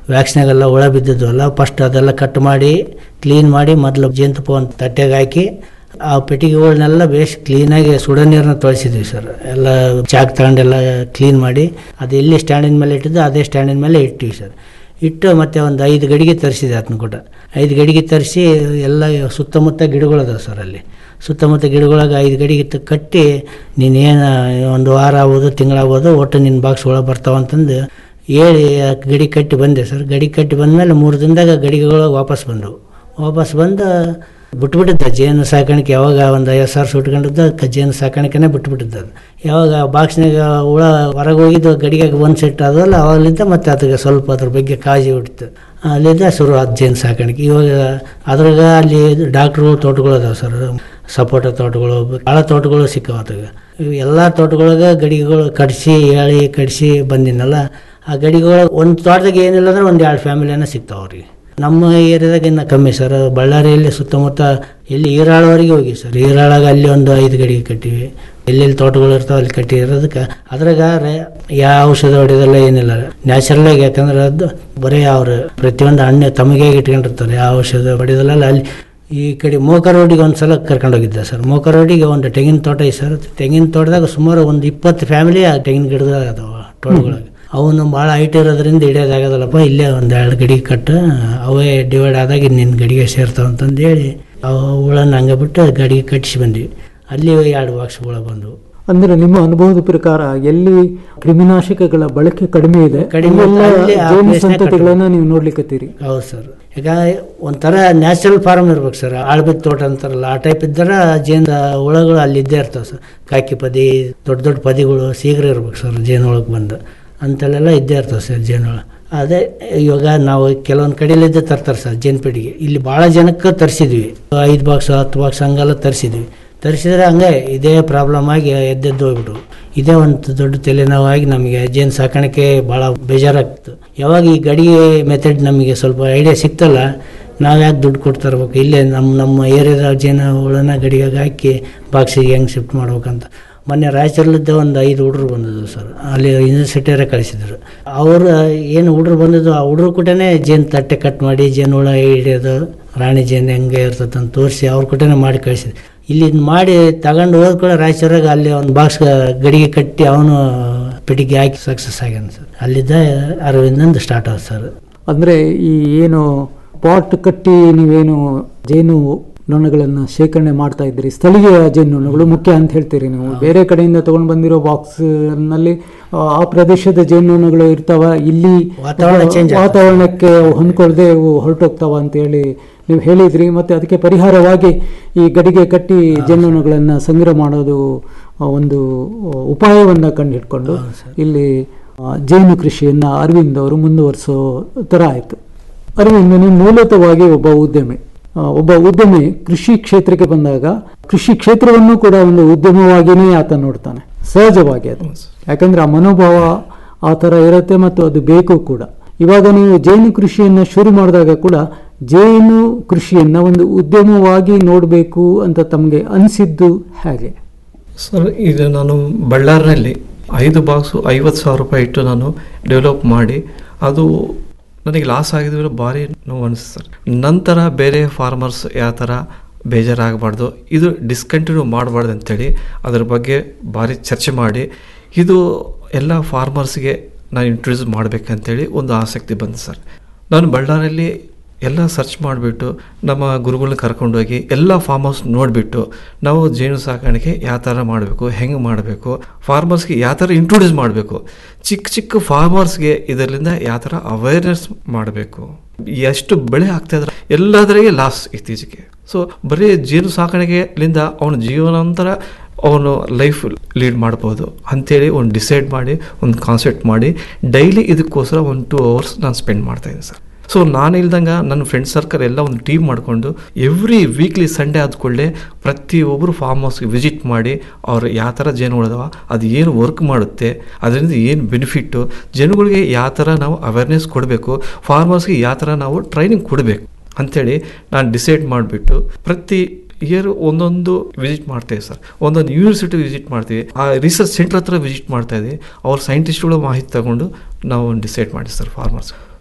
ವ್ಯಾಕ್ಸಿನಾಗೆಲ್ಲ ಹುಳ ಬಿದ್ದಿದ್ವಲ್ಲ ಫಸ್ಟ್ ಅದೆಲ್ಲ ಕಟ್ ಮಾಡಿ ಕ್ಲೀನ್ ಮಾಡಿ ಮೊದಲು ಜೇನುತುಪ್ಪ ಒಂದು ತಟ್ಟೆಗೆ ಹಾಕಿ ಆ ಪೆಟ್ಟಿಗೆಗಳನ್ನೆಲ್ಲ ಬೇಸ್ ಕ್ಲೀನಾಗಿ ಸುಡ ನೀರನ್ನ ತೊಳಿಸಿದ್ವಿ ಸರ್ ಎಲ್ಲ ಚಾಕ್ ತಗೊಂಡೆಲ್ಲ ಕ್ಲೀನ್ ಮಾಡಿ ಅದು ಎಲ್ಲಿ ಸ್ಟ್ಯಾಂಡಿನ ಮೇಲೆ ಇಟ್ಟಿದ್ದು ಅದೇ ಸ್ಟ್ಯಾಂಡಿನ ಮೇಲೆ ಇಟ್ಟಿವಿ ಸರ್ ಇಟ್ಟು ಮತ್ತೆ ಒಂದು ಐದು ಗಡಿಗೆ ತರಿಸಿದೆ ಅದನ್ನ ಕೂಡ ಐದು ಗಡಿಗೆ ತರಿಸಿ ಎಲ್ಲ ಸುತ್ತಮುತ್ತ ಗಿಡಗಳದಾವೆ ಸರ್ ಅಲ್ಲಿ ಸುತ್ತಮುತ್ತ ಗಿಡಗಳಿಗೆ ಐದು ಗಡಿಗೆ ತ- ಕಟ್ಟಿ ನೀನೇನು ಒಂದು ವಾರ ಆಗ್ಬೋದು ತಿಂಗಳಾಗ್ಬೋದು ಒಟ್ಟು ನಿನ್ನ ಬಾಕ್ಸ್ ಒಳಗೆ ಬರ್ತಾವಂತಂದು ಹೇಳಿ ಆ ಗಡಿ ಕಟ್ಟಿ ಬಂದೆ ಸರ್ ಗಡಿ ಕಟ್ಟಿ ಬಂದಮೇಲೆ ಮೂರು ದಿನದಾಗ ಗಡಿಗೆಗಳು ವಾಪಸ್ ಬಂದವು ವಾಪಸ್ ಬಂದು ಬಿಟ್ಬಿಟ್ಟಿದ್ದೆ ಜೇನು ಸಾಕಾಣಿಕೆ ಯಾವಾಗ ಒಂದು ಐವತ್ತು ಸಾವಿರ ಸುಟ್ಕೊಂಡಿದ್ದ ಕ- ಜೇನು ಸಾಕಾಣಿಕೆನೇ ಬಿಟ್ಬಿಟ್ಟಿದ್ದ ಅದು ಯಾವಾಗ ಬಾಕ್ಸ್ನಾಗ ಹುಳ ಹೊರಗೆ ಹೋಗಿದ್ದು ಗಡಿಗೆಗೆ ಒಂದು ಸೆಟ್ ಆದವಲ್ಲ ಅವಾಗಲಿಂದ ಮತ್ತೆ ಅದಕ್ಕೆ ಸ್ವಲ್ಪ ಅದ್ರ ಬಗ್ಗೆ ಕಾಳಜಿ ಬಿಟ್ಟಿತ್ತು ಅಲ್ಲಿಂದ ಶುರು ಆದ ಜೇನು ಸಾಕಾಣಿಕೆ ಇವಾಗ ಅದ್ರಾಗ ಅಲ್ಲಿ ಡಾಕ್ಟ್ರುಗಳು ತೋಟಗಳು ಅದಾವೆ ಸರ್ ಸಪೋಟ ತೋಟಗಳು ಭಾಳ ತೋಟಗಳು ಸಿಕ್ಕಾವ ಅದ್ರಾಗ ಇವು ಎಲ್ಲ ತೋಟಗಳಿಗೆ ಗಡಿಗೆಗಳು ಕಡಿಸಿ ಹೇಳಿ ಕಡಿಸಿ ಬಂದಿನಲ್ಲ ಆ ಗಡಿಗಳು ಒಂದು ತೋಟದಾಗ ಏನಿಲ್ಲ ಅಂದ್ರೆ ಒಂದು ಎರಡು ಫ್ಯಾಮಿಲಿನ ಸಿಗ್ತಾವೆ ಅವ್ರಿಗೆ ನಮ್ಮ ಏರಿಯಾದಾಗ ಇನ್ನು ಕಮ್ಮಿ ಸರ್ ಬಳ್ಳಾರಿಯಲ್ಲಿ ಸುತ್ತಮುತ್ತ ಎಲ್ಲಿ ಈರಾಳವರೆಗೆ ಹೋಗಿ ಸರ್ ಈರಾಳಾಗ ಅಲ್ಲಿ ಒಂದು ಐದು ಗಡಿಗೆ ಕಟ್ಟಿವಿ ಎಲ್ಲೆಲ್ಲಿ ತೋಟಗಳು ಇರ್ತಾವೆ ಅಲ್ಲಿ ಕಟ್ಟಿರೋದಕ್ಕೆ ಅದ್ರಾಗ ರೇ- ಯಾವ ಔಷಧ ಹೊಡೆಯೋದಲ್ಲ ಏನಿಲ್ಲ ನ್ಯಾಚುರಲ್ ಆಗಿ ಯಾಕಂದ್ರೆ ಅದು ಬರೀ ಅವ್ರು ಪ್ರತಿಯೊಂದು ಹಣ್ಣು ತಮಗೆ ಇಟ್ಕೊಂಡಿರ್ತಾರೆ ಯಾವ ಔಷಧ ಹೊಡೆಯೋದಲ್ಲ ಅಲ್ಲಿ ಈ ಕಡೆ ಮೋಕ ರೋಡಿಗೆ ಒಂದು ಸಲ ಕರ್ಕೊಂಡು ಹೋಗಿದ್ದೆ ಸರ್ ಮೋಕ ರೋಡಿಗೆ ಒಂದು ತೆಂಗಿನ ತೋಟ ಐತೆ ಸರ್ ತೆಂಗಿನ ತೋಟದಾಗ ಸುಮಾರು ಒಂದು ಇಪ್ಪತ್ತು ಫ್ಯಾಮಿಲಿ ಆ ತೆಂಗಿನ ಗಿಡದಾಗ ಅದಾವ ತೋಟಗಳಿಗೆ ಅವನು ಭಾಳ ಹೈಟ್ ಇರೋದ್ರಿಂದ ಹಿಡಿಯೋದಾಗೋದಲ್ಲಪ್ಪ ಇಲ್ಲೇ ಒಂದು ಎರಡು ಗಡಿ ಕಟ್ಟು ಅವೇ ಡಿವೈಡ್ ಆದಾಗ ನಿನ್ನ ಗಡಿಗೆ ಸೇರ್ತಾವ ಅಂತಂದು ಹೇಳಿ ಅವು ಹುಳನ್ನ ಹಂಗೆ ಬಿಟ್ಟು ಗಡಿಗೆ ಕಟ್ಟಿಸಿ ಬಂದ್ವಿ ಅಲ್ಲಿ ಎರಡು ಬಾಕ್ಸ್ ಹುಳ ಬಂದವು ಅಂದ್ರೆ ನಿಮ್ಮ ಅನುಭವದ ಪ್ರಕಾರ ಎಲ್ಲಿ ಕ್ರಿಮಿನಾಶಕಗಳ ಬಳಕೆ ಕಡಿಮೆ ಇದೆ ಕಡಿಮೆ ಅಲ್ಲೆಲ್ಲ ಅಲ್ಲಿ ಆ ಜೇನು place ನೇ ಸಂತತಿಗಳನ್ನ ನೀವು ನೋಡ್ಲಿಕ್ಕತ್ತೀರಿ ಹೌದು ಸರ್ ಈಗ ಒಂಥರ ನ್ಯಾಚುರಲ್ ಫಾರ್ಮ್ ಇರ್ಬೇಕು ಸರ್ ಆಳ್ಬಿದ ತೋಟ ಅಂತಾರಲ್ಲ ಆ ಟೈಪ್ ಇದ್ದರೆ ಜೇನು ಹುಳಗಳು ಅಲ್ಲಿ ಇದ್ದೇ ಇರ್ತಾವೆ ಸರ್ ಕಾಕಿ ಪದಿ ದೊಡ್ಡ ದೊಡ್ಡ ಪದಿಗಳು ಶೀಘ್ರ ಇರ್ಬೇಕು ಸರ್ ಜೇನು ಒಳಗೆ ಬಂದು ಅಂತಲ್ಲೆಲ್ಲ ಇದ್ದೇ ಇರ್ತವೆ ಸರ್ ಜೇನುಳ ಅದೇ ಇವಾಗ ನಾವು ಕೆಲವೊಂದು ಕಡೆಯಲ್ಲಿದ್ದ ತರ್ತಾರೆ ಸರ್ ಜೇನು ಪೆಟ್ಟಿಗೆ ಇಲ್ಲಿ ಭಾಳ ಜನಕ್ಕೆ ತರಿಸಿದ್ವಿ ಐದು ಬಾಕ್ಸ್ ಹತ್ತು ಬಾಕ್ಸ್ ಹಂಗೆಲ್ಲ ತರಿಸಿದ್ವಿ ತರಿಸಿದ್ರೆ ಹಂಗೆ ಇದೇ ಪ್ರಾಬ್ಲಮ್ ಆಗಿ ಎದ್ದೆದ್ದು ಹೋಗ್ಬಿಟ್ಟು ಇದೇ ಒಂದು ದೊಡ್ಡ ತಲೆನೋವಾಗಿ ನಮಗೆ ಜೇನು ಸಾಕಾಣಿಕೆ ಭಾಳ ಬೇಜಾರಾಗ್ತು ಯಾವಾಗ ಈ ಗಡಿಗೆ ಮೆಥಡ್ ನಮಗೆ ಸ್ವಲ್ಪ ಐಡಿಯಾ ಸಿಕ್ತಲ್ಲ ನಾವು ಯಾಕೆ ದುಡ್ಡು ಕೊಡ್ತಾ ಇರ್ಬೇಕು ಇಲ್ಲೇ ನಮ್ಮ ನಮ್ಮ ಏರಿಯಾದ ಜೇನು ಹುಳನ ಗಡಿಗೆ ಹಾಕಿ ಬಾಕ್ಸಿಗೆ ಹೆಂಗೆ ಶಿಫ್ಟ್ ಮಾಡ್ಬೇಕಂತ ಮೊನ್ನೆ ರಾಯಚೂರಲ್ಲಿದ್ದ ಒಂದು ಐದು ಹುಡುಗರು ಬಂದಿದ್ವು ಸರ್ ಅಲ್ಲಿ ಯೂನಿವರ್ಸಿಟಿಯವರೇ ಕಳಿಸಿದ್ರು ಅವರು ಏನು ಹುಡುಗರು ಬಂದಿದ್ದು ಆ ಹುಡುಗರು ಕೂಟನೇ ಜೇನು ತಟ್ಟೆ ಕಟ್ ಮಾಡಿ ಜೇನು ಹುಳ ಹಿಡಿಯೋದು ರಾಣಿ ಜೇನು ಹೆಂಗೆ ಇರ್ತದೆ ಅಂತ ತೋರಿಸಿ ಅವ್ರ ಕೂಟನೇ ಮಾಡಿ ಕಳಿಸಿದ್ರು ಇಲ್ಲಿ ಇದ್ನ ಮಾಡಿ ತಗೊಂಡು ಹೋದ ಕೂಡ ರಾಯಚೂರಾಗ ಅಲ್ಲಿ ಒಂದು ಬಾಕ್ಸ್ ಗಡಿಗೆ ಕಟ್ಟಿ ಅವನು ಪೆಟ್ಟಿಗೆ ಹಾಕಿ ಸಕ್ಸಸ್ ಆಗ್ಯಾನ ಸರ್ ಅಲ್ಲಿದ್ದ ಅರವಿಂದಂದು ಸ್ಟಾರ್ಟ್ ಆಯ್ತು ಸರ್ ಅಂದ್ರೆ ಈ ಏನು ಪಾಟ್ ಕಟ್ಟಿ ನೀವೇನು ಜೇನು ನೊಣಗಳನ್ನ ಶೇಖರಣೆ ಮಾಡ್ತಾ ಇದ್ರಿ ಸ್ಥಳೀಯ ಜೇನು ನೊಣಗಳು ಮುಖ್ಯ ಅಂತ ಹೇಳ್ತೀರಿ ನೀವು ಬೇರೆ ಕಡೆಯಿಂದ ತಗೊಂಡು ಬಂದಿರೋ ಬಾಕ್ಸ್ ನಲ್ಲಿ ಆ, ಆ ಪ್ರದೇಶದ ಜೇನು ನೊಣಗಳು ಇರ್ತಾವ ಇಲ್ಲಿ ವಾತಾವರಣ change ಆಗ್ತದೆ. ವಾತಾವರಣಕ್ಕೆ ಹೊಂದ್ಕೊಳ್ದೆ ಅವು ಹೊರಟೋಗ್ತಾವ ಅಂತ ಹೇಳಿ ನೀವು ಹೇಳಿದ್ರಿ ಮತ್ತೆ ಅದಕ್ಕೆ ಪರಿಹಾರವಾಗಿ ಈ ಗಡಿಗೆ ಕಟ್ಟಿ ಜೇನುನೊಣಗಳನ್ನ ಸಂಗ್ರಹ ಮಾಡೋದು ಆ, ಒಂದು ಉಪಾಯವನ್ನ ಕಂಡುಹಿಡ್ಕೊಂಡು ಇಲ್ಲಿ ಆ, ಜೇನು ಕೃಷಿಯನ್ನ ಅರವಿಂದ್ ಅವರು ಮುಂದುವರಿಸೋ ತರ ಆಯ್ತು ಅರವಿಂದ್ ನೀವು ಮೂಲತಃವಾಗಿ ಒಬ್ಬ ಉದ್ಯಮಿ ಆ, ಒಬ್ಬ ಉದ್ಯಮಿ ಕೃಷಿ ಕ್ಷೇತ್ರಕ್ಕೆ ಬಂದಾಗ ಕೃಷಿ ಕ್ಷೇತ್ರವನ್ನು ಕೂಡ ಒಂದು ಉದ್ಯಮವಾಗಿಯೇ ಆತ ನೋಡ್ತಾನೆ ಸಹಜವಾಗಿ ಅದು ಯಾಕಂದ್ರೆ ಆ ಮನೋಭಾವ ಆ ಥರ ಇರುತ್ತೆ ಮತ್ತು ಅದು ಬೇಕು ಕೂಡ ಇವಾಗ ನೀವು ಜೇನು ಕೃಷಿಯನ್ನ ಶುರು ಮಾಡಿದಾಗ ಕೂಡ ಜೇನು ಕೃಷಿಯನ್ನ ಒಂದು ಉದ್ಯಮವಾಗಿ ನೋಡಬೇಕು ಅಂತ ತಮಗೆ ಅನಿಸಿದ್ದು ಹೇಗೆ ಸರ್ ಇದು ನಾನು ಬಳ್ಳಾರಿನಲ್ಲಿ ಐದು ಬಾಕ್ಸು ಐವತ್ತು ಸಾವಿರ ರೂಪಾಯಿ ಇಟ್ಟು ನಾನು ಡೆವಲಪ್ ಮಾಡಿ ಅದು ನನಗೆ ಲಾಸ್ ಆಗಿದ್ರೆ ಭಾರಿ ನೋವು ಅನಿಸ್ತು ಸರ್ ನಂತರ ಬೇರೆ ಫಾರ್ಮರ್ಸ್ ಯಾವ ಥರ ಬೇಜಾರಾಗಬಾರ್ದು ಇದು ಡಿಸ್ಕಂಟಿನ್ಯೂ ಮಾಡಬಾರ್ದು ಅಂತೇಳಿ ಅದ್ರ ಬಗ್ಗೆ ಭಾರಿ ಚರ್ಚೆ ಮಾಡಿ ಇದು ಎಲ್ಲ ಫಾರ್ಮರ್ಸ್ಗೆ ನಾನು ಇಂಟ್ರೊಡ್ಯೂಸ್ ಮಾಡಬೇಕಂತೇಳಿ ಒಂದು ಆಸಕ್ತಿ ಬಂತು ಸರ್ ನಾನು ಬಳ್ಳಾರಿಯಲ್ಲಿ ಎಲ್ಲ ಸರ್ಚ್ ಮಾಡಿಬಿಟ್ಟು ನಮ್ಮ ಗುರುಗಳನ್ನ ಕರ್ಕೊಂಡೋಗಿ ಎಲ್ಲ ಫಾರ್ಮ್ ಹೌಸ್ ನೋಡಿಬಿಟ್ಟು ನಾವು ಜೇನು ಸಾಕಾಣಿಕೆ ಯಾವ ಥರ ಮಾಡಬೇಕು ಹೆಂಗೆ ಮಾಡಬೇಕು ಫಾರ್ಮರ್ಸ್ಗೆ ಯಾವ ಥರ ಇಂಟ್ರೊಡ್ಯೂಸ್ ಮಾಡಬೇಕು ಚಿಕ್ಕ ಚಿಕ್ಕ ಫಾರ್ಮರ್ಸ್ಗೆ ಇದರಿಂದ ಯಾವ ಥರ ಅವೇರ್ನೆಸ್ ಮಾಡಬೇಕು ಎಷ್ಟು ಬೆಳೆ ಆಗ್ತಾ ಇದ್ರೆ ಎಲ್ಲದರಿಗೆ ಲಾಸ್ ಇತ್ತೀಚೆಗೆ ಸೊ ಬರೀ ಜೇನು ಸಾಕಾಣಿಕೆಲಿಂದ ಅವನ ಜೀವನಾಂತರ ಅವನು ಲೈಫ್ ಲೀಡ್ ಮಾಡ್ಬೋದು ಅಂಥೇಳಿ ಒಂದು ಡಿಸೈಡ್ ಮಾಡಿ ಒಂದು ಕಾನ್ಸೆಪ್ಟ್ ಮಾಡಿ ಡೈಲಿ ಇದಕ್ಕೋಸ್ಕರ ಒಂದು ಟೂ ಅವರ್ಸ್ ನಾನು ಸ್ಪೆಂಡ್ ಮಾಡ್ತಾ ಇದ್ದೀನಿ ಸರ್ ಸೊ ನಾನು ಇಲ್ದಂಗೆ ನನ್ನ ಫ್ರೆಂಡ್ ಸರ್ಕಲ್ ಎಲ್ಲ ಒಂದು ಟೀಮ್ ಮಾಡಿಕೊಂಡು ಎವ್ರಿ ವೀಕ್ಲಿ ಸಂಡೇ ಆದ್ಕೊಳ್ಳೆ ಪ್ರತಿಯೊಬ್ಬರು ಫಾರ್ಮ್ ಹೌಸ್ಗೆ ವಿಸಿಟ್ ಮಾಡಿ ಅವ್ರು ಯಾವ ಥರ ಜೇನು ಉಳಿದವ ಅದು ಏನು ವರ್ಕ್ ಮಾಡುತ್ತೆ ಅದರಿಂದ ಏನು ಬೆನಿಫಿಟ್ಟು ಜನಗಳಿಗೆ ಯಾವ ಥರ ನಾವು ಅವೇರ್ನೆಸ್ ಕೊಡಬೇಕು ಫಾರ್ಮರ್ಸ್ಗೆ ಯಾವ ಥರ ನಾವು ಟ್ರೈನಿಂಗ್ ಕೊಡಬೇಕು ಅಂಥೇಳಿ ನಾನು ಡಿಸೈಡ್ ಮಾಡಿಬಿಟ್ಟು ಪ್ರತಿ ಇಯರ್ ಒಂದೊಂದು ವಿಸಿಟ್ ಮಾಡ್ತೇವೆ ಸರ್ ಒಂದೊಂದು ಯೂನಿವರ್ಸಿಟಿ ವಿಸಿಟ್ ಮಾಡ್ತೀವಿ ಆ ರಿಸರ್ಚ್ ಸೆಂಟರ್ ಹತ್ರ ವಿಸಿಟ್ ಮಾಡ್ತಾ ಇದ್ದೀವಿ ಅವ್ರ ಸೈಂಟಿಸ್ಟ್ಗಳ ಮಾಹಿತಿ ತಗೊಂಡು ನಾವು ಡಿಸೈಡ್ ಮಾಡಿ ಸರ್ ಫಾರ್ಮರ್ಸ್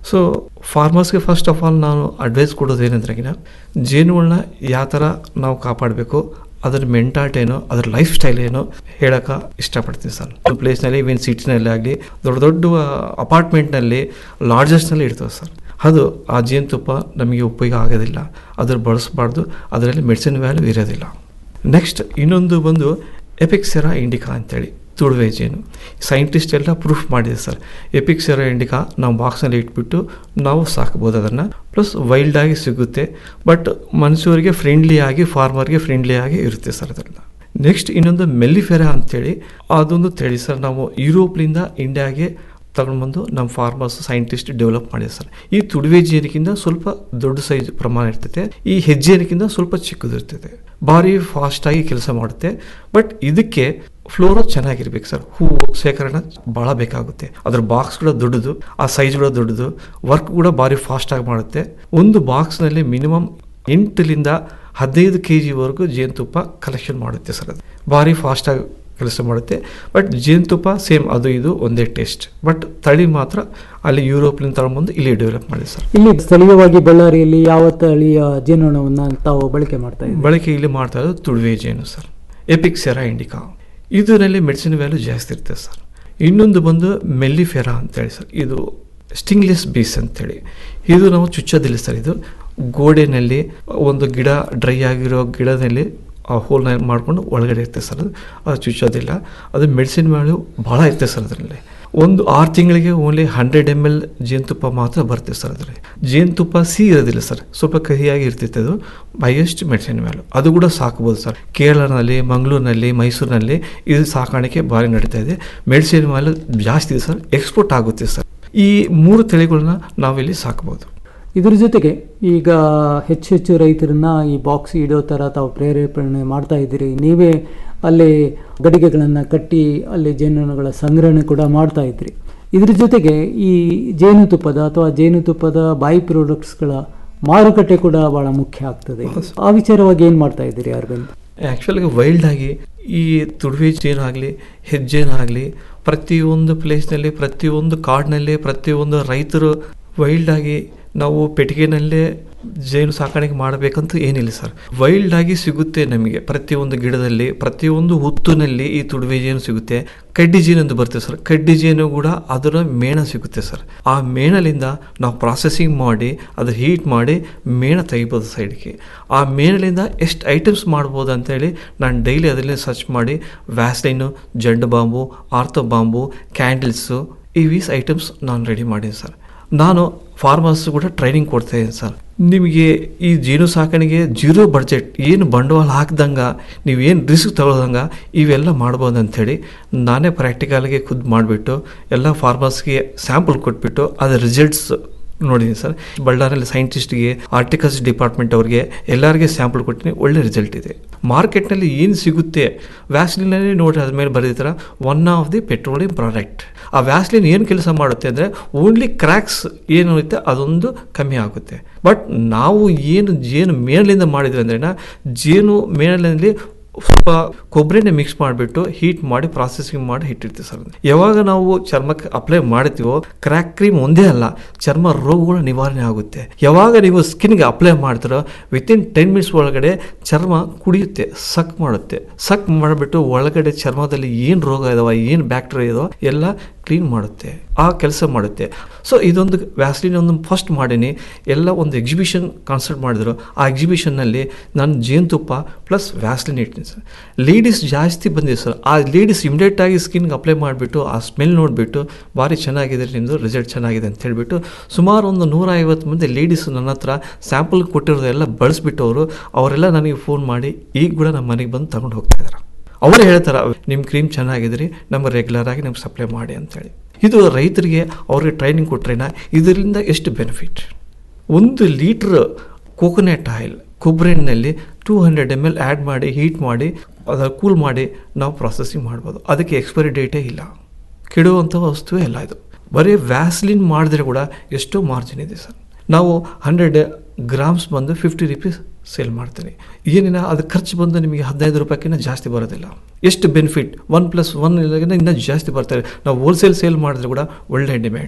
ಸೊ ಫಾರ್ಮರ್ಸ್ಗೆ ಫಸ್ಟ್ ಆಫ್ ಆಲ್ ನಾನು ಅಡ್ವೈಸ್ ಕೊಡೋದು ಏನಂದ್ರೆಗಿನ ಜೇನುಗಳನ್ನ ಯಾವ ಥರ ನಾವು ಕಾಪಾಡಬೇಕು ಅದ್ರ ಮೆಂಟಾಲ್ಟ್ ಏನೋ ಅದ್ರ ಲೈಫ್ ಸ್ಟೈಲ್ ಏನೋ ಹೇಳಕ್ಕೆ ಇಷ್ಟಪಡ್ತೀನಿ ಸರ್ ಪ್ಲೇಸ್ನಲ್ಲಿ ಈವನ್ ಸಿಟಿನಲ್ಲಿ ಆಗಲಿ ದೊಡ್ಡ ದೊಡ್ಡ ಅಪಾರ್ಟ್ಮೆಂಟ್ನಲ್ಲಿ ಲಾಡ್ಜಸ್ಟ್ನಲ್ಲಿ ಇರ್ತವೆ ಸರ್ ಅದು ಆ ಜೇನುತುಪ್ಪ ನಮಗೆ ಉಪಯೋಗ ಆಗೋದಿಲ್ಲ ಅದ್ರ ಬಳಸಬಾರ್ದು ಅದರಲ್ಲಿ ಮೆಡಿಸಿನ್ ವ್ಯಾಲ್ಯೂ ಇರೋದಿಲ್ಲ ನೆಕ್ಸ್ಟ್ ಇನ್ನೊಂದು ಬಂದು ಎಪಿಕ್ಸೆರಾ ಇಂಡಿಕಾ ಅಂತೇಳಿ ತುಳುವೆ ಜೇನು ಸೈಂಟಿಸ್ಟ್ ಎಲ್ಲ ಪ್ರೂಫ್ ಮಾಡಿದೆ ಸರ್ ಎಪಿಕ್ಸೆರಾ ಇಂಡಿಕಾ ನಾವು ಬಾಕ್ಸ್ನಲ್ಲಿ ಇಟ್ಬಿಟ್ಟು ನಾವು ಸಾಕ್ಬೋದು ಅದನ್ನು ಪ್ಲಸ್ ವೈಲ್ಡ್ ಆಗಿ ಸಿಗುತ್ತೆ ಬಟ್ ಮನುಷ್ಯರಿಗೆ ಫ್ರೆಂಡ್ಲಿ ಆಗಿ ಫಾರ್ಮರ್ಗೆ ಫ್ರೆಂಡ್ಲಿ ಆಗಿ ಇರುತ್ತೆ ಸರ್ ಅದೆಲ್ಲ ನೆಕ್ಸ್ಟ್ ಇನ್ನೊಂದು ಮೆಲ್ಲಿಫೆರಾ ಅಂತೇಳಿ ಅದೊಂದು ತಳಿ ಸರ್ ನಾವು ಯುರೋಪ್ಲಿಂದ ಇಂಡಿಯಾಗೆ ತಗೊಂಡ್ಬಂದು ನಮ್ಮ ಫಾರ್ಮರ್ಸ್ ಸೈಂಟಿಸ್ಟ್ ಡೆವಲಪ್ ಮಾಡಿದೆ ಸರ್ ಈ ತುಡುವೆ ಜೇನಿಗಿಂತ ಸ್ವಲ್ಪ ದೊಡ್ಡ ಸೈಜ್ ಪ್ರಮಾಣ ಇರ್ತೈತೆ ಈ ಹೆಜ್ಜೇನಿಗಿಂತ ಸ್ವಲ್ಪ ಚಿಕ್ಕದಿರ್ತೈತೆ ಭಾರಿ ಫಾಸ್ಟಾಗಿ ಕೆಲಸ ಮಾಡುತ್ತೆ ಬಟ್ ಇದಕ್ಕೆ ಫ್ಲೋರೋ ಚೆನ್ನಾಗಿರ್ಬೇಕು ಸರ್ ಹೂವು ಶೇಖರಣೆ ಭಾಳ ಬೇಕಾಗುತ್ತೆ ಅದ್ರ ಬಾಕ್ಸ್ ಕೂಡ ದೊಡ್ಡದು ಆ ಸೈಜ್ ಕೂಡ ದೊಡ್ಡದು ವರ್ಕ್ ಕೂಡ ಭಾರಿ ಫಾಸ್ಟಾಗಿ ಮಾಡುತ್ತೆ ಒಂದು ಬಾಕ್ಸ್ನಲ್ಲಿ ಮಿನಿಮಮ್ ಎಂಟರಿಂದ ಹದಿನೈದು ಕೆ ಜಿವರೆಗೂ ಜೇನುತುಪ್ಪ ಕಲೆಕ್ಷನ್ ಮಾಡುತ್ತೆ ಸರ್ ಅದು ಭಾರಿ ಫಾಸ್ಟಾಗಿ ಕೆಲಸ ಮಾಡುತ್ತೆ ಬಟ್ ಜೇನುತುಪ್ಪ ಸೇಮ್ ಅದು ಇದು ಒಂದೇ ಟೇಸ್ಟ್ ಬಟ್ ತಳಿ ಮಾತ್ರ ಅಲ್ಲಿ ಯುರೋಪ್ಲಿಂದ ತಗೊಂಡ್ಬಂದು ಇಲ್ಲಿ ಡೆವಲಪ್ ಮಾಡಿದೆ ಸರ್ ಇಲ್ಲಿ ಸ್ಥಳೀಯವಾಗಿ ಬಳ್ಳಾರಿಯಲ್ಲಿ ಯಾವ ತಳಿಯ ಜೇನುನೊಣವನ್ನ ತಾವು ಬಳಕೆ ಮಾಡ್ತಾ ಇದ್ದೀವಿ ಬಳಕೆ ಇಲ್ಲಿ ಮಾಡ್ತಾ ಇರೋದು ತುಳುವೆ ಜೇನು ಸರ್ ಎಪಿಕ್ಸೆರಾ ಇಂಡಿಕಾ ಇದರಲ್ಲಿ ಮೆಡಿಸಿನ್ ವ್ಯಾಲ್ಯೂ ಜಾಸ್ತಿ ಇರುತ್ತೆ ಸರ್ ಇನ್ನೊಂದು ಬಂದು ಮೆಲ್ಲಿಫೆರಾ ಅಂತೇಳಿ ಸರ್ ಇದು ಸ್ಟಿಂಗ್ಲೆಸ್ ಬೀಸ್ ಅಂತೇಳಿ ಇದು ನಾವು ಚುಚ್ಚೋದಿಲ್ಲ ಸರ್ ಇದು ಗೋಡೆನಲ್ಲಿ ಒಂದು ಗಿಡ ಡ್ರೈ ಆಗಿರೋ ಗಿಡದಲ್ಲಿ ಆ ಹೋಲ್ನ ಮಾಡ್ಕೊಂಡು ಒಳಗಡೆ ಇರುತ್ತೆ ಸರ್ ಅದು ಅದು ಚುಚ್ಚೋದಿಲ್ಲ ಅದು ಮೆಡಿಸಿನ್ ವ್ಯಾಲ್ಯೂ ಭಾಳ ಇರುತ್ತೆ ಸರ್ ಅದರಲ್ಲಿ ಒಂದು ಆರು ತಿಂಗಳಿಗೆ ಓನ್ಲಿ ಹಂಡ್ರೆಡ್ ಎಮ್ ಎಲ್ ಜೇನುತುಪ್ಪ ಮಾತ್ರ ಬರುತ್ತೆ ಸರ್ ಅದರಲ್ಲಿ ಜೇನುತುಪ್ಪ ಸಿಹಿ ಇರೋದಿಲ್ಲ ಸರ್ ಸ್ವಲ್ಪ ಕಹಿಯಾಗಿ ಇರ್ತೈತೆ ಅದು ಹೈಯೆಸ್ಟ್ ಮೆಡಿಸಿನ್ ವ್ಯಾಲ್ಯೂ ಅದು ಕೂಡ ಸಾಕ್ಬೋದು ಸರ್ ಕೇರಳನಲ್ಲಿ ಮಂಗಳೂರಿನಲ್ಲಿ ಮೈಸೂರಿನಲ್ಲಿ ಇದು ಸಾಕಾಣಿಕೆ ಭಾರಿ ನಡೀತಾ ಇದೆ ಮೆಡಿಸಿನ್ ವ್ಯಾಲ್ಯೂ ಜಾಸ್ತಿ ಇದೆ ಸರ್ ಎಕ್ಸ್ಪೋರ್ಟ್ ಆಗುತ್ತೆ ಸರ್ ಈ ಮೂರು ತಳಿಗಳನ್ನ ನಾವಿಲ್ಲಿ ಸಾಕ್ಬೋದು ಇದ್ರ ಜೊತೆಗೆ ಈಗ ಹೆಚ್ಚು ಹೆಚ್ಚು ರೈತರನ್ನ ಈ ಬಾಕ್ಸ್ ಇಡೋ ಥರ ತಾವು ಪ್ರೇರೇಪಣೆ ಮಾಡ್ತಾ ಇದ್ದೀರಿ ನೀವೇ ಅಲ್ಲಿ ಗಡಿಗೆಗಳನ್ನು ಕಟ್ಟಿ ಅಲ್ಲಿ ಜೇನುನೊಣಗಳ ಸಂಗ್ರಹಣೆ ಕೂಡ ಮಾಡ್ತಾ ಇದ್ರಿ ಇದ್ರ ಜೊತೆಗೆ ಈ ಜೇನುತುಪ್ಪದ ಅಥವಾ ಜೇನುತುಪ್ಪದ ಬಾಯಿ ಪ್ರಾಡಕ್ಟ್ಸ್ಗಳ ಮಾರುಕಟ್ಟೆ ಕೂಡ ಬಹಳ ಮುಖ್ಯ ಆಗ್ತದೆ ಆ ವಿಚಾರವಾಗಿ ಏನು ಮಾಡ್ತಾ ಇದ್ದೀರಿ ಅರವಿಂದ್ ಆ್ಯಕ್ಚುಲಾಗಿ ವೈಲ್ಡ್ ಆಗಿ ಈ ತುಡುವೆ ಜೇನಾಗಲಿ ಹೆಜ್ಜೇನಾಗಲಿ ಪ್ರತಿಯೊಂದು ಪ್ಲೇಸ್ನಲ್ಲಿ ಪ್ರತಿಯೊಂದು ಕಾಡಿನಲ್ಲಿ ಪ್ರತಿಯೊಂದು ರೈತರು ವೈಲ್ಡ್ ಆಗಿ ನಾವು ಪೆಟ್ಟಿಗೆನಲ್ಲೇ ಜೇನು ಸಾಕಾಣಿಕೆ ಮಾಡಬೇಕಂತ ಏನಿಲ್ಲ ಸರ್ ವೈಲ್ಡ್ ಆಗಿ ಸಿಗುತ್ತೆ ನಮಗೆ ಪ್ರತಿಯೊಂದು ಗಿಡದಲ್ಲಿ ಪ್ರತಿಯೊಂದು ಹುತ್ತಿನಲ್ಲಿ ಈ ತುಡುವೆ ಜೇನು ಸಿಗುತ್ತೆ ಕಡ್ಡಿ ಜೇನು ಅಂತ ಬರ್ತದೆ ಸರ್ ಕಡ್ಡಿ ಜೇನು ಕೂಡ ಅದರ ಮೇಣ ಸಿಗುತ್ತೆ ಸರ್ ಆ ಮೇಣಲಿಂದ ನಾವು ಪ್ರಾಸೆಸಿಂಗ್ ಮಾಡಿ ಅದು ಹೀಟ್ ಮಾಡಿ ಮೇಣ ತೆಗಿಬೋದು ಸೈಡ್ಗೆ ಆ ಮೇಣಲಿಂದ ಎಷ್ಟು ಐಟಮ್ಸ್ ಮಾಡ್ಬೋದು ಅಂತೇಳಿ ನಾನು ಡೈಲಿ ಅದರಲ್ಲಿ ಸರ್ಚ್ ಮಾಡಿ ವ್ಯಾಸ್ಲೈನು ಜಂಡು ಬಾಂಬು ಆರ್ಥೋ ಬಾಂಬು ಕ್ಯಾಂಡಲ್ಸು ಈ ವೀಸ್ ಐಟಮ್ಸ್ ನಾನು ರೆಡಿ ಮಾಡೀನಿ ಸರ್ ನಾನು ಫಾರ್ಮರ್ಸ್ ಕೂಡ ಟ್ರೈನಿಂಗ್ ಕೊಡ್ತಾ ಇದ್ದೀನಿ ಸರ್ ನಿಮಗೆ ಈ ಜೇನು ಸಾಕಾಣಿಕೆ ಜೀರೋ ಬಡ್ಜೆಟ್ ಏನು ಬಂಡವಾಳ ಹಾಕ್ದಂಗೆ ನೀವೇನು ರಿಸ್ಕ್ ತಗೊಳ್ದಂಗೆ ಇವೆಲ್ಲ ಮಾಡ್ಬೋದು ಅಂಥೇಳಿ ನಾನೇ ಪ್ರಾಕ್ಟಿಕಲ್ಗೆ ಖುದ್ದು ಮಾಡಿಬಿಟ್ಟು ಎಲ್ಲ ಫಾರ್ಮರ್ಸ್ಗೆ ಸ್ಯಾಂಪಲ್ ಕೊಟ್ಬಿಟ್ಟು ಅದರ ರಿಸಲ್ಟ್ಸ್ ನೋಡಿದ್ದೀನಿ ಸರ್ ಬಳ್ಳಾರಿಯಲ್ಲಿ ಸೈಂಟಿಸ್ಟ್ಗೆ ಆರ್ಟಿಕಲ್ಸ್ ಡಿಪಾರ್ಟ್ಮೆಂಟ್ ಅವ್ರಿಗೆ ಎಲ್ಲರಿಗೆ ಸ್ಯಾಂಪಲ್ ಕೊಟ್ಟಿನಿ ಒಳ್ಳೆ ರಿಸಲ್ಟ್ ಇದೆ ಮಾರ್ಕೆಟ್ನಲ್ಲಿ ಏನು ಸಿಗುತ್ತೆ ವ್ಯಾಸ್ಲಿನಲ್ಲಿ ನೋಡಿ ಅದ್ಮೇಲೆ ಬರೆದಿರ್ತಾರ one of the petroleum product ಆ ವ್ಯಾಸ್ಲಿನ್ ಏನು ಕೆಲಸ ಮಾಡುತ್ತೆ ಅಂದರೆ ಓನ್ಲಿ ಕ್ರ್ಯಾಕ್ಸ್ ಏನು ಇರುತ್ತೆ ಅದೊಂದು ಕಮ್ಮಿ ಆಗುತ್ತೆ ಬಟ್ ನಾವು ಏನು ಜೇನು ಮೇಣಲಿಂದ ಮಾಡಿದ್ವಿ ಅಂದ್ರೆ ಜೇನು ಮೇಣಲಿನಲ್ಲಿ ಸ್ವಲ್ಪ ಕೊಬ್ಬರಿನೇ ಮಿಕ್ಸ್ ಮಾಡಿಬಿಟ್ಟು ಹೀಟ್ ಮಾಡಿ ಪ್ರಾಸೆಸಿಂಗ್ ಮಾಡಿ ಇಟ್ಟಿರ್ತೀವಿ ಸರ್ ಯಾವಾಗ ನಾವು ಚರ್ಮಕ್ಕೆ ಅಪ್ಲೈ ಮಾಡ್ತೀವೋ ಕ್ರ್ಯಾಕ್ ಕ್ರೀಮ್ ಒಂದೇ ಅಲ್ಲ ಚರ್ಮ ರೋಗಗಳ ನಿವಾರಣೆ ಆಗುತ್ತೆ ಯಾವಾಗ ನೀವು ಸ್ಕಿನ್ಗೆ ಅಪ್ಲೈ ಮಾಡ್ತೀರೋ ವಿತಿನ್ ಟೆನ್ ಮಿನಿಟ್ಸ್ ಒಳಗಡೆ ಚರ್ಮ ಕುಡಿಯುತ್ತೆ ಸಕ್ ಮಾಡುತ್ತೆ ಸಕ್ ಮಾಡಿಬಿಟ್ಟು ಒಳಗಡೆ ಚರ್ಮದಲ್ಲಿ ಏನು ರೋಗ ಇದಾವ ಏನು ಬ್ಯಾಕ್ಟೀರಿಯಾ ಇದಾವ ಎಲ್ಲ ಕ್ಲೀನ್ ಮಾಡುತ್ತೆ ಆ ಕೆಲಸ ಮಾಡುತ್ತೆ ಸೊ ಇದೊಂದು ವ್ಯಾಸ್ಲಿನ್ ಒಂದು ಫಸ್ಟ್ ಮಾಡೀನಿ ಎಲ್ಲ ಒಂದು ಎಕ್ಸಿಬಿಷನ್ ಕಾನ್ಸರ್ಟ್ ಮಾಡಿದ್ರು ಆ ಎಕ್ಸಿಬಿಷನ್ನಲ್ಲಿ ನಾನು ಜೇನುತುಪ್ಪ ಪ್ಲಸ್ ವ್ಯಾಸ್ಲಿನ್ ಇಟ್ಟಿನಿ ಸರ್ ಲೇಡೀಸ್ ಜಾಸ್ತಿ ಬಂದಿದೆ ಸರ್ ಆ ಲೇಡೀಸ್ ಇಮಿಡಿಯೇಟಾಗಿ ಸ್ಕಿನ್ಗೆ ಅಪ್ಲೈ ಮಾಡಿಬಿಟ್ಟು ಆ ಸ್ಮೆಲ್ ನೋಡಿಬಿಟ್ಟು ಭಾರಿ ಚೆನ್ನಾಗಿದೆ ನಿಮ್ಮದು ರಿಸಲ್ಟ್ ಚೆನ್ನಾಗಿದೆ ಅಂತ ಹೇಳಿಬಿಟ್ಟು ಸುಮಾರು ಒಂದು ನೂರ ಐವತ್ತು ಮಂದಿ ಲೇಡೀಸ್ ನನ್ನ ಹತ್ರ ಸ್ಯಾಂಪಲ್ ಕೊಟ್ಟಿರೋದೆಲ್ಲ ಬಳಸ್ಬಿಟ್ಟು ಅವರು ಅವರೆಲ್ಲ ನನಗೆ ಫೋನ್ ಮಾಡಿ ಈಗ ಕೂಡ ನಮ್ಮ ಮನೆಗೆ ಬಂದು ತಗೊಂಡು ಹೋಗ್ತಾ ಇದ್ದಾರೆ ಅವರು ಹೇಳ್ತಾರೆ ನಿಮ್ಮ ಕ್ರೀಮ್ ಚೆನ್ನಾಗಿದ್ರಿ ನಮ್ಗೆ ರೆಗ್ಯುಲರ್ ಆಗಿ ನಮ್ಗೆ ಸಪ್ಲೈ ಮಾಡಿ ಅಂತೇಳಿ ಇದು ರೈತರಿಗೆ ಅವ್ರಿಗೆ ಟ್ರೈನಿಂಗ್ ಕೊಟ್ರೇನ ಇದರಿಂದ ಎಷ್ಟು ಬೆನಿಫಿಟ್ ಒಂದು ಲೀಟ್ರ್ ಕೋಕೋನಟ್ ಆಯಿಲ್ ಕೊಬ್ಬರಿನಲ್ಲಿ two hundred M L add ಮಾಡಿ ಹೀಟ್ ಮಾಡಿ ಅದರ ಕೂಲ್ ಮಾಡಿ ನಾವು ಪ್ರಾಸೆಸಿಂಗ್ ಮಾಡ್ಬೋದು ಅದಕ್ಕೆ ಎಕ್ಸ್ಪೈರಿ ಡೇಟೇ ಇಲ್ಲ ಕೆಡುವಂಥ ವಸ್ತುವೇ ಅಲ್ಲ ಇದು ಬರೀ ವ್ಯಾಸ್ಲಿನ್ ಮಾಡಿದ್ರೆ ಕೂಡ ಎಷ್ಟೋ ಮಾರ್ಜಿನ್ ಇದೆ ಸರ್ ನಾವು ಹಂಡ್ರೆಡ್ ಗ್ರಾಮ್ಸ್ ಬಂದು ಫಿಫ್ಟಿ ರುಪೀಸ್ ಸೇಲ್ ಮಾಡ್ತೀನಿ ಏನಿನ ಅದು ಖರ್ಚು ಬಂದು ನಿಮಗೆ ಹದಿನೈದು ರೂಪಾಯಿಗಿಂತ ಜಾಸ್ತಿ ಬರೋದಿಲ್ಲ ಎಷ್ಟು ಬೆನಿಫಿಟ್ ಒನ್ ಪ್ಲಸ್ ಒನ್ ಇನ್ನೂ ಜಾಸ್ತಿ ಬರ್ತಾರೆ ನಾವು ಹೋಲ್ಸೇಲ್ ಸೇಲ್ ಮಾಡಿದ್ರೆ ಕೂಡ ಒಳ್ಳೆ ಡಿಮ್ಯಾಂಡ್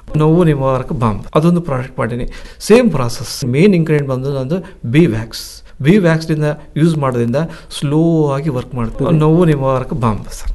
ನೋವು ನಿವಾರಕ ಬಾಂಬ್ ಅದೊಂದು ಪ್ರಾಡಕ್ಟ್ ಮಾಡೀನಿ ಸೇಮ್ ಪ್ರಾಸೆಸ್ ಮೇನ್ ಇಂಗ್ರೀಡಿಯಂಟ್ ಬಂದು ನಂದು ಬಿ ವ್ಯಾಕ್ಸ್ ಬಿ ವ್ಯಾಕ್ಸ್ನಿಂದ ಯೂಸ್ ಮಾಡೋದ್ರಿಂದ ಸ್ಲೋ ಆಗಿ ವರ್ಕ್ ಮಾಡುತ್ತೆ ನೋವು ನಿವಾರಕ ಬಾಂಬ್ ಸರ್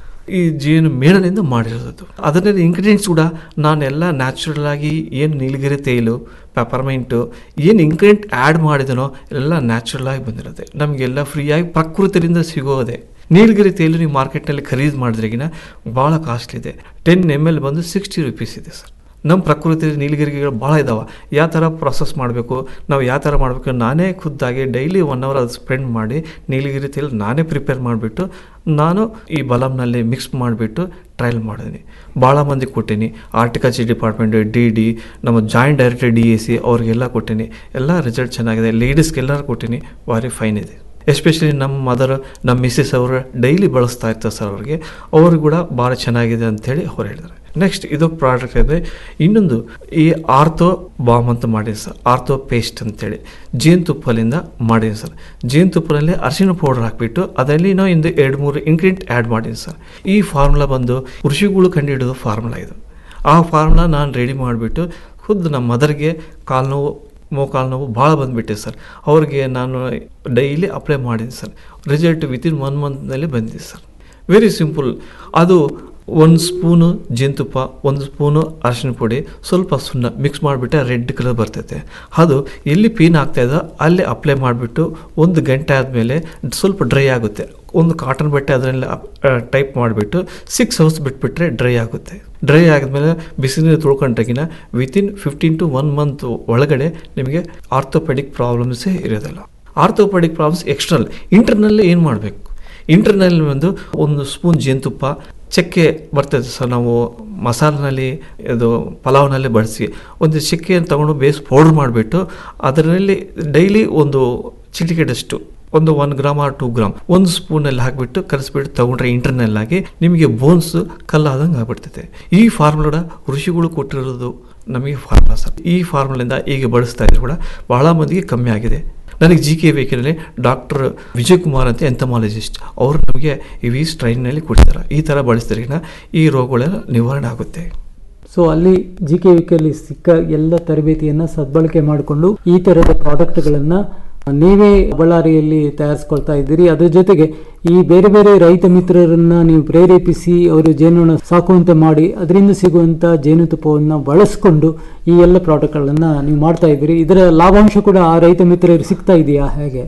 ಈ ಜೇನು ಮೇಣದಿಂದ ಮಾಡಿರೋದು ಅದರಲ್ಲಿ ಇಂಗ್ರೀಡಿಯೆಂಟ್ಸ್ ಕೂಡ ನಾನೆಲ್ಲ ನ್ಯಾಚುರಲ್ ಆಗಿ ಏನು ನೀಲಗಿರಿ ತೇಲು ಪೆಪರ್ಮೆಂಟು ಏನು ಇಂಗ್ರೀಡಿಯೆಂಟ್ ಆ್ಯಡ್ ಮಾಡಿದನೋ ಎಲ್ಲ ನ್ಯಾಚುರಲ್ ಆಗಿ ಬಂದಿರುತ್ತೆ ನಮಗೆಲ್ಲ ಫ್ರೀಯಾಗಿ ಪ್ರಕೃತಿಯಿಂದ ಸಿಗೋದೆ ನೀಲಗಿರಿ ತೇಲು ನೀವು ಮಾರ್ಕೆಟ್ನಲ್ಲಿ ಖರೀದಿ ಮಾಡಿದ್ರೆಗಿನ ಭಾಳ ಕಾಸ್ಟ್ಲಿ ಇದೆ ಟೆನ್ ಎಮ್ ಎಲ್ ಬಂದು ಸಿಕ್ಸ್ಟಿ ರುಪೀಸ್ ಇದೆ ಸರ್ ನಮ್ಮ ಪ್ರಕೃತಿ ನೀಲಗಿರಿಗಳು ಭಾಳ ಇದಾವೆ ಯಾವ ಥರ ಪ್ರೊಸೆಸ್ ಮಾಡಬೇಕು ನಾವು ಯಾವ ಥರ ಮಾಡಬೇಕು ನಾನೇ ಖುದ್ದಾಗಿ ಡೈಲಿ ಒನ್ ಅವರ್ ಅದು ಸ್ಪೆಂಡ್ ಮಾಡಿ ನೀಲಗಿರಿ ತೇಲ್ ನಾನೇ ಪ್ರಿಪೇರ್ ಮಾಡಿಬಿಟ್ಟು ನಾನು ಈ ಬಲಮ್ನಲ್ಲಿ ಮಿಕ್ಸ್ ಮಾಡಿಬಿಟ್ಟು ಟ್ರಯಲ್ ಮಾಡಿದ್ದೀನಿ ಭಾಳ ಮಂದಿ ಕೊಟ್ಟೀನಿ ಆರ್ಟಿಕಲ್ಚರ್ ಡಿಪಾರ್ಟ್ಮೆಂಟ್ ಡಿ ಡಿ ನಮ್ಮ joint director D A C ಅವ್ರಿಗೆಲ್ಲ ಕೊಟ್ಟೀನಿ ಎಲ್ಲ ರಿಸಲ್ಟ್ ಚೆನ್ನಾಗಿದೆ ಲೇಡೀಸ್ಗೆಲ್ಲರೂ ಕೊಟ್ಟೀನಿ ಭಾರಿ ಫೈನ್ ಇದೆ ಎಸ್ಪೆಷಲಿ ನಮ್ಮ ಮದರ್ ನಮ್ಮ ಮಿಸ್ಸಸ್ ಅವರು ಡೈಲಿ ಬಳಸ್ತಾ ಇರ್ತಾರೆ ಸರ್ ಅವ್ರಿಗೆ ಅವರು ಕೂಡ ಭಾಳ ಚೆನ್ನಾಗಿದೆ ಅಂತೇಳಿ ಅವ್ರು ಹೇಳಿದ್ದಾರೆ ನೆಕ್ಸ್ಟ್ ಇದು ಪ್ರಾಡಕ್ಟ್ ಇದೆ ಇನ್ನೊಂದು ಈ ಆರ್ಥೋ ಬಾಮ್ ಅಂತ ಮಾಡಿದೆ ಸರ್ ಆರ್ಥೋ ಪೇಸ್ಟ್ ಅಂತೇಳಿ ಜೇನುತುಪ್ಪದಿಂದ ಮಾಡಿದೆ ಸರ್ ಜೇನುತುಪ್ಪದಲ್ಲಿ ಅರಿಶಿನ ಪೌಡರ್ ಹಾಕಿಬಿಟ್ಟು ಅದರಲ್ಲಿ ನಾವು ಇಂದು ಎರಡು ಮೂರು ಇಂಗ್ರೀಡಿಯಂಟ್ ಆ್ಯಡ್ ಮಾಡಿದೆ ಸರ್ ಈ ಫಾರ್ಮುಲಾ ಬಂದು ಕೃಷಿಗಳು ಕಂಡುಹಿಡಿದು ಫಾರ್ಮುಲಾ ಇದು ಆ ಫಾರ್ಮುಲಾ ನಾನು ರೆಡಿ ಮಾಡಿಬಿಟ್ಟು ಖುದ್ದು ನಮ್ಮ ಮದರ್ಗೆ ಕಾಲು ನೋವು ಮೋಕಾಲು ನೋವು ಭಾಳ ಬಂದುಬಿಟ್ಟೆ ಸರ್ ಅವ್ರಿಗೆ ನಾನು ಡೈಲಿ ಅಪ್ಲೈ ಮಾಡಿದ್ದೆ ಸರ್ ರಿಸಲ್ಟ್ ವಿತಿನ್ ಒನ್ ಮಂತ್ನಲ್ಲಿ ಬಂದಿದೆ ಸರ್ ವೆರಿ ಸಿಂಪಲ್ ಅದು ಒಂದು ಸ್ಪೂನು ಜೇನುತುಪ್ಪ ಒಂದು ಸ್ಪೂನು ಅರಿಶಿನ ಪುಡಿ ಸ್ವಲ್ಪ ಸುಣ್ಣ ಮಿಕ್ಸ್ ಮಾಡಿಬಿಟ್ಟೆ ರೆಡ್ ಕಲರ್ ಬರ್ತೈತೆ ಅದು ಎಲ್ಲಿ ಪೀನ್ ಆಗ್ತಾ ಇದೋ ಅಲ್ಲಿ ಅಪ್ಲೈ ಮಾಡಿಬಿಟ್ಟು ಒಂದು ಗಂಟೆ ಆದಮೇಲೆ ಸ್ವಲ್ಪ ಡ್ರೈ ಆಗುತ್ತೆ ಒಂದು ಕಾಟನ್ ಬಟ್ಟೆ ಅದರಲ್ಲಿ ಟೈಪ್ ಮಾಡಿಬಿಟ್ಟು ಸಿಕ್ಸ್ ಅವರ್ಸ್ ಬಿಟ್ಬಿಟ್ರೆ ಡ್ರೈ ಆಗುತ್ತೆ ಡ್ರೈ ಆದಮೇಲೆ ಬಿಸಿನೀರು ತೊಳ್ಕೊಂಡಾಗಿನ within fifteen to one month ಒಳಗಡೆ ನಿಮಗೆ ಆರ್ಥೋಪೆಡಿಕ್ ಪ್ರಾಬ್ಲಮ್ಸೇ ಇರೋದಿಲ್ಲ ಆರ್ಥೋಪೆಡಿಕ್ ಪ್ರಾಬ್ಲಮ್ಸ್ ಎಕ್ಸ್ಟರ್ನಲ್ ಇಂಟರ್ನಲ್ಲಿ ಏನು ಮಾಡಬೇಕು ಇಂಟರ್ನಲ್ ಒಂದು ಒಂದು ಸ್ಪೂನ್ ಜೇನುತುಪ್ಪ ಚಕ್ಕೆ ಬರ್ತದೆ ಸರ್ ನಾವು ಮಸಾಲೆನಲ್ಲಿ ಇದು ಪಲಾವ್ನಲ್ಲಿ ಬಳಸಿ ಒಂದು ಚಕ್ಕೆಯನ್ನು ತಗೊಂಡು ಬೇಸ್ ಪೌಡ್ರ್ ಮಾಡಿಬಿಟ್ಟು ಅದರಲ್ಲಿ ಡೈಲಿ ಒಂದು ಚಿಟಿಕೆಡಷ್ಟು ಒಂದು one gram or two gram ಒಂದು ಸ್ಪೂನಲ್ಲಿ ಹಾಕಿಬಿಟ್ಟು ಕಲಿಸ್ಬಿಟ್ಟು ತಗೊಂಡ್ರೆ ಇಂಟರ್ನಲ್ ಆಗಿ ನಿಮಗೆ ಬೋನ್ಸ್ ಕಲ್ಲಾದಂಗೆ ಆಗ್ಬಿಡ್ತೈತೆ ಈ ಫಾರ್ಮುಲಾ ಋಷಿಗಳು ಕೊಟ್ಟಿರೋದು ನಮಗೆ ಫಾರ್ಮುಲಾ ಸರ್ ಈ ಫಾರ್ಮುಲಿಂದ ಈಗ ಬಳಸ್ತಾ ಇದ್ರು ಕೂಡ ಬಹಳ ಮಂದಿಗೆ ಕಮ್ಮಿ ಆಗಿದೆ ನನಗೆ ಜಿ ಕೆ ವೇಕಿನಲ್ಲಿ ಡಾಕ್ಟರ್ ವಿಜಯ್ ಕುಮಾರ್ ಅಂತ ಎಂತಮಾಲಜಿಸ್ಟ್ ಅವರು ನಮಗೆ ಈ ಸ್ಟ್ರೈನ್ನಲ್ಲಿ ಕೊಡ್ತಾರೆ ಈ ಥರ ಬಳಸಿದ್ರಿಗಿನ ಈ ರೋಗಗಳೆಲ್ಲ ನಿವಾರಣೆ ಆಗುತ್ತೆ ಸೊ ಅಲ್ಲಿ ಜಿ ಕೆ ವಿಕೆಯಲ್ಲಿ ಸಿಕ್ಕ ಎಲ್ಲ ತರಬೇತಿಯನ್ನು ಸದ್ಬಳಕೆ ಮಾಡಿಕೊಂಡು ಈ ಥರದ ಪ್ರಾಡಕ್ಟ್ಗಳನ್ನು ನೀವೇ ಬಳ್ಳಾರಿಯಲ್ಲಿ ತಯಾರಿಸ್ಕೊಳ್ತಾ ಇದ್ದೀರಿ ಅದ್ರ ಜೊತೆಗೆ ಈ ಬೇರೆ ಬೇರೆ ರೈತ ಮಿತ್ರರನ್ನ ನೀವು ಪ್ರೇರೇಪಿಸಿ ಅವರು ಜೇನುನೊಣ ಸಾಕುವಂತೆ ಮಾಡಿ ಅದರಿಂದ ಸಿಗುವಂಥ ಜೇನುತುಪ್ಪವನ್ನು ಬಳಸ್ಕೊಂಡು ಈ ಎಲ್ಲ ಪ್ರಾಡಕ್ಟ್ಗಳನ್ನು ನೀವು ಮಾಡ್ತಾ ಇದ್ದೀರಿ ಇದರ ಲಾಭಾಂಶ ಕೂಡ ಆ ರೈತ ಮಿತ್ರರಿಗೆ ಸಿಗ್ತಾ ಇದೆಯಾ ಹೇಗೆ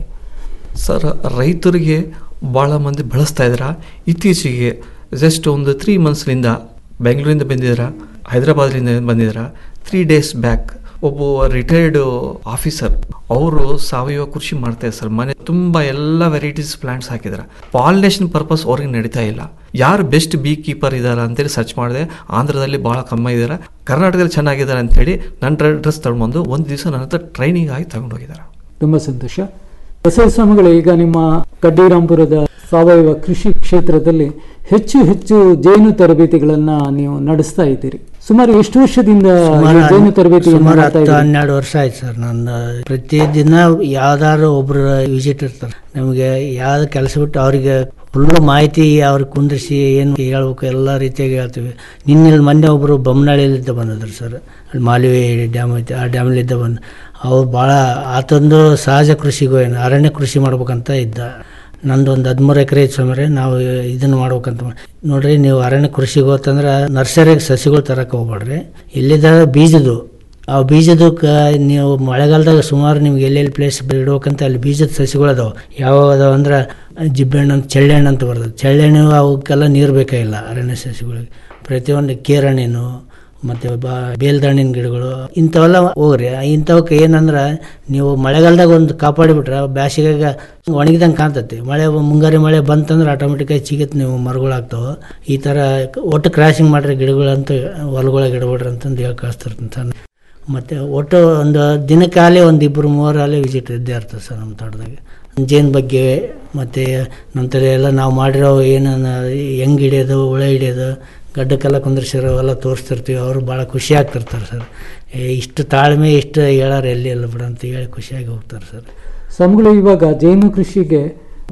ಸರ್ ರೈತರಿಗೆ ಭಾಳ ಮಂದಿ ಬಳಸ್ತಾ ಇದ್ರ ಇತ್ತೀಚೆಗೆ ಜಸ್ಟ್ ಒಂದು ತ್ರೀ ಮಂತ್ಸ್ನಿಂದ ಬೆಂಗಳೂರಿಂದ ಬಂದಿದ್ದೀರಾ ಹೈದರಾಬಾದ್ರಿಂದ ಬಂದಿದ್ದೀರಾ ತ್ರೀ ಡೇಸ್ ಬ್ಯಾಕ್ ಒಬ್ಬ ರಿಟೈರ್ಡ್ ಆಫೀಸರ್ ಅವರು ಸಾವಯವ ಕೃಷಿ ಮಾಡ್ತಾರೆ ಸರ್ ಮನೆ ತುಂಬ ಎಲ್ಲ ವೆರೈಟೀಸ್ ಪ್ಲಾಂಟ್ಸ್ ಹಾಕಿದ್ದಾರೆ ಪಾಲಿನೇಷನ್ ಪರ್ಪಸ್ ಅವ್ರಿಗೆ ನಡೀತಾ ಇಲ್ಲ ಯಾರು ಬೆಸ್ಟ್ ಬೀ ಕೀಪರ್ ಇದ್ದಾರೆ ಅಂತೇಳಿ ಸರ್ಚ್ ಮಾಡಿದೆ ಆಂಧ್ರದಲ್ಲಿ ಭಾಳ ಕಮ್ಮಿ ಇದ್ದಾರೆ ಕರ್ನಾಟಕದಲ್ಲಿ ಚೆನ್ನಾಗಿದ್ದಾರೆ ಅಂತೇಳಿ ನನ್ನ ಡ್ರೆಸ್ ತಗೊಂಡ್ಬಂದು ಒಂದು ದಿವಸ ನನ್ನ ಹತ್ರ ಟ್ರೈನಿಂಗ್ ಆಗಿ ತಗೊಂಡೋಗಿದ್ದಾರೆ ತುಂಬ ಸಂತೋಷ ಬಸವ ಸ್ವಾಮಿಗಳೇ ಈಗ ನಿಮ್ಮ ಕಡ್ಡಿರಾಂಪುರದ ಸಾವಯವ ಕೃಷಿ ಕ್ಷೇತ್ರದಲ್ಲಿ ಹೆಚ್ಚು ಹೆಚ್ಚು ಜೇನು ತರಬೇತಿಗಳನ್ನ ನೀವು ನಡೆಸ್ತಾ ಇದ್ದೀರಿ ಸುಮಾರು ಎಷ್ಟು ವರ್ಷದಿಂದ ಈ ಜೇನು ತರಬೇತಿ ಸುಮಾರು ಹತ್ತು ಹನ್ನೆರಡು ವರ್ಷ ಆಯ್ತು ಸರ್ ನನ್ನ ಪ್ರತಿದಿನ ಯಾವ್ದಾದ್ರು ಒಬ್ರು ವಿಸಿಟ್ ಇರ್ತಾರೆ ನಮಗೆ ಯಾವ್ದು ಕೆಲಸ ಬಿಟ್ಟು ಅವರಿಗೆ ಫುಲ್ ಮಾಹಿತಿ ಅವ್ರಿಗೆ ಕುಂದಿರಿಸಿ ಏನು ಹೇಳ್ಬೇಕು ಎಲ್ಲ ರೀತಿಯಾಗಿ ಹೇಳ್ತೀವಿ ನಿನ್ನೆ ಮೊನ್ನೆ ಒಬ್ಬರು ಬೊಮ್ಮನಹಳ್ಳಿಲಿದ್ದ ಬಂದಿದ್ರು ಸರ್ ಅಲ್ಲಿ ಮಾಲಿವೆ ಡ್ಯಾಮ್ ಐತೆ ಆ ಡ್ಯಾಮಲ್ಲಿದ್ದ ಬಂದು ಅವ್ರು ಭಾಳ ಆತೊಂದು ಸಹಜ ಕೃಷಿಗೂ ಏನು ಅರಣ್ಯ ಕೃಷಿ ಮಾಡ್ಬೇಕಂತ ಇದ್ದ ನಂದು ಒಂದು ಹದಿಮೂರು ಎಕರೆ ಐತೆ ಸ್ವಾಮಿ ನಾವು ಇದನ್ನು ಮಾಡ್ಬೇಕಂತ ಮಾಡ್- ನೋಡ್ರಿ ನೀವು ಅರಣ್ಯ ಕೃಷಿಗೆ ಹೋತಂದ್ರೆ ನರ್ಸರಿಗೆ ಸಸಿಗಳು ತರಕ್ಕೆ ಹೋಗ್ಬೇಡ್ರಿ ಇಲ್ಲಿದ್ದ ಬೀಜದ್ದು ಆ ಬೀಜದಕ್ಕೆ ನೀವು ಮಳೆಗಾಲದಾಗ ಸುಮಾರು ನಿಮ್ಗೆ ಎಲ್ಲೆಲ್ಲಿ ಪ್ಲೇಸ್ ಇಡ್ಬೇಕಂತ ಅಲ್ಲಿ ಬೀಜದ ಸಸಿಗಳು ಅದಾವೆ ಯಾವ ಅದಾವ ಅಂದ್ರೆ ಜಿಬ್ಬೆಹಣ್ಣು ಅಂತ ಚೆಳ್ಳೆಹಣ್ಣು ಅಂತ ಬರ್ತದೆ ಚೆಳ್ಳೆಹಣ್ಣು ಅವಕ್ಕೆಲ್ಲ ನೀರು ಬೇಕಾಗಿಲ್ಲ ಅರಣ್ಯ ಸಸಿಗಳಿಗೆ ಪ್ರತಿಯೊಂದು ಕೇರಹಣ್ಣಿನು ಮತ್ತು ಬಾ ಬೇಲ್ದಣ್ಣಿನ ಗಿಡಗಳು ಇಂಥವೆಲ್ಲ ಹೋಗ್ರಿ ಇಂಥವಕ್ಕೆ ಏನಂದ್ರೆ ನೀವು ಮಳೆಗಾಲದಾಗ ಒಂದು ಕಾಪಾಡಿಬಿಟ್ರೆ ಬ್ಯಾಸಿಗೆಗೆ ಒಣಗಿದಂಗೆ ಕಾಣ್ತೈತಿ ಮಳೆ ಮುಂಗಾರಿ ಮಳೆ ಬಂತಂದ್ರೆ ಆಟೋಮೆಟಿಕಾಗಿ ಚಿಗಿತ್ ನೀವು ಮರಗಳಾಗ್ತಾವೆ ಈ ಥರ ಒಟ್ಟು ಕ್ರಾಸಿಂಗ್ ಮಾಡ್ರಿ ಗಿಡಗಳಂತ ಹೊಲಗೊಳಗೆ ಇಡಬೇಡ್ರಿ ಅಂತಂದು ಹೇಳಿ ಕಳಿಸ್ತಿರ್ತೀನಿ ಸರ್ ಮತ್ತು ಒಟ್ಟು ಒಂದು ದಿನಕ್ಕಾಲೇ ಒಂದು ಇಬ್ಬರು ಮೂವರಲ್ಲಿ ವಿಸಿಟ್ ಇದ್ದೇ ಇರ್ತದೆ ಸರ್ ನಮ್ಮ ತೋಟದಾಗೆ ಜೇನು ಬಗ್ಗೆ ಮತ್ತು ನಂತರ ಎಲ್ಲ ನಾವು ಮಾಡಿರೋ ಏನು ಹೆಂಗೆ ಹಿಡಿಯೋದು ಹುಳ ಹಿಡಿಯೋದು ಗಡ್ಡಕ್ಕೆಲ್ಲ ಕುಂದ್ರಿಸಿರೋ ಎಲ್ಲ ತೋರಿಸ್ತಿರ್ತೀವಿ ಅವರು ಭಾಳ ಖುಷಿ ಆಗ್ತಿರ್ತಾರೆ ಸರ್ ಏ, ಇಷ್ಟು ತಾಳ್ಮೆ ಇಷ್ಟು ಹೇಳಾರ ಎಲ್ಲಿ ಎಲ್ಲ ಬಿಡು ಅಂತ ಹೇಳಿ ಖುಷಿಯಾಗಿ ಹೋಗ್ತಾರೆ ಸರ್ ಸ್ವಾಮಿಗಳು ಇವಾಗ ಜೇನು ಕೃಷಿಗೆ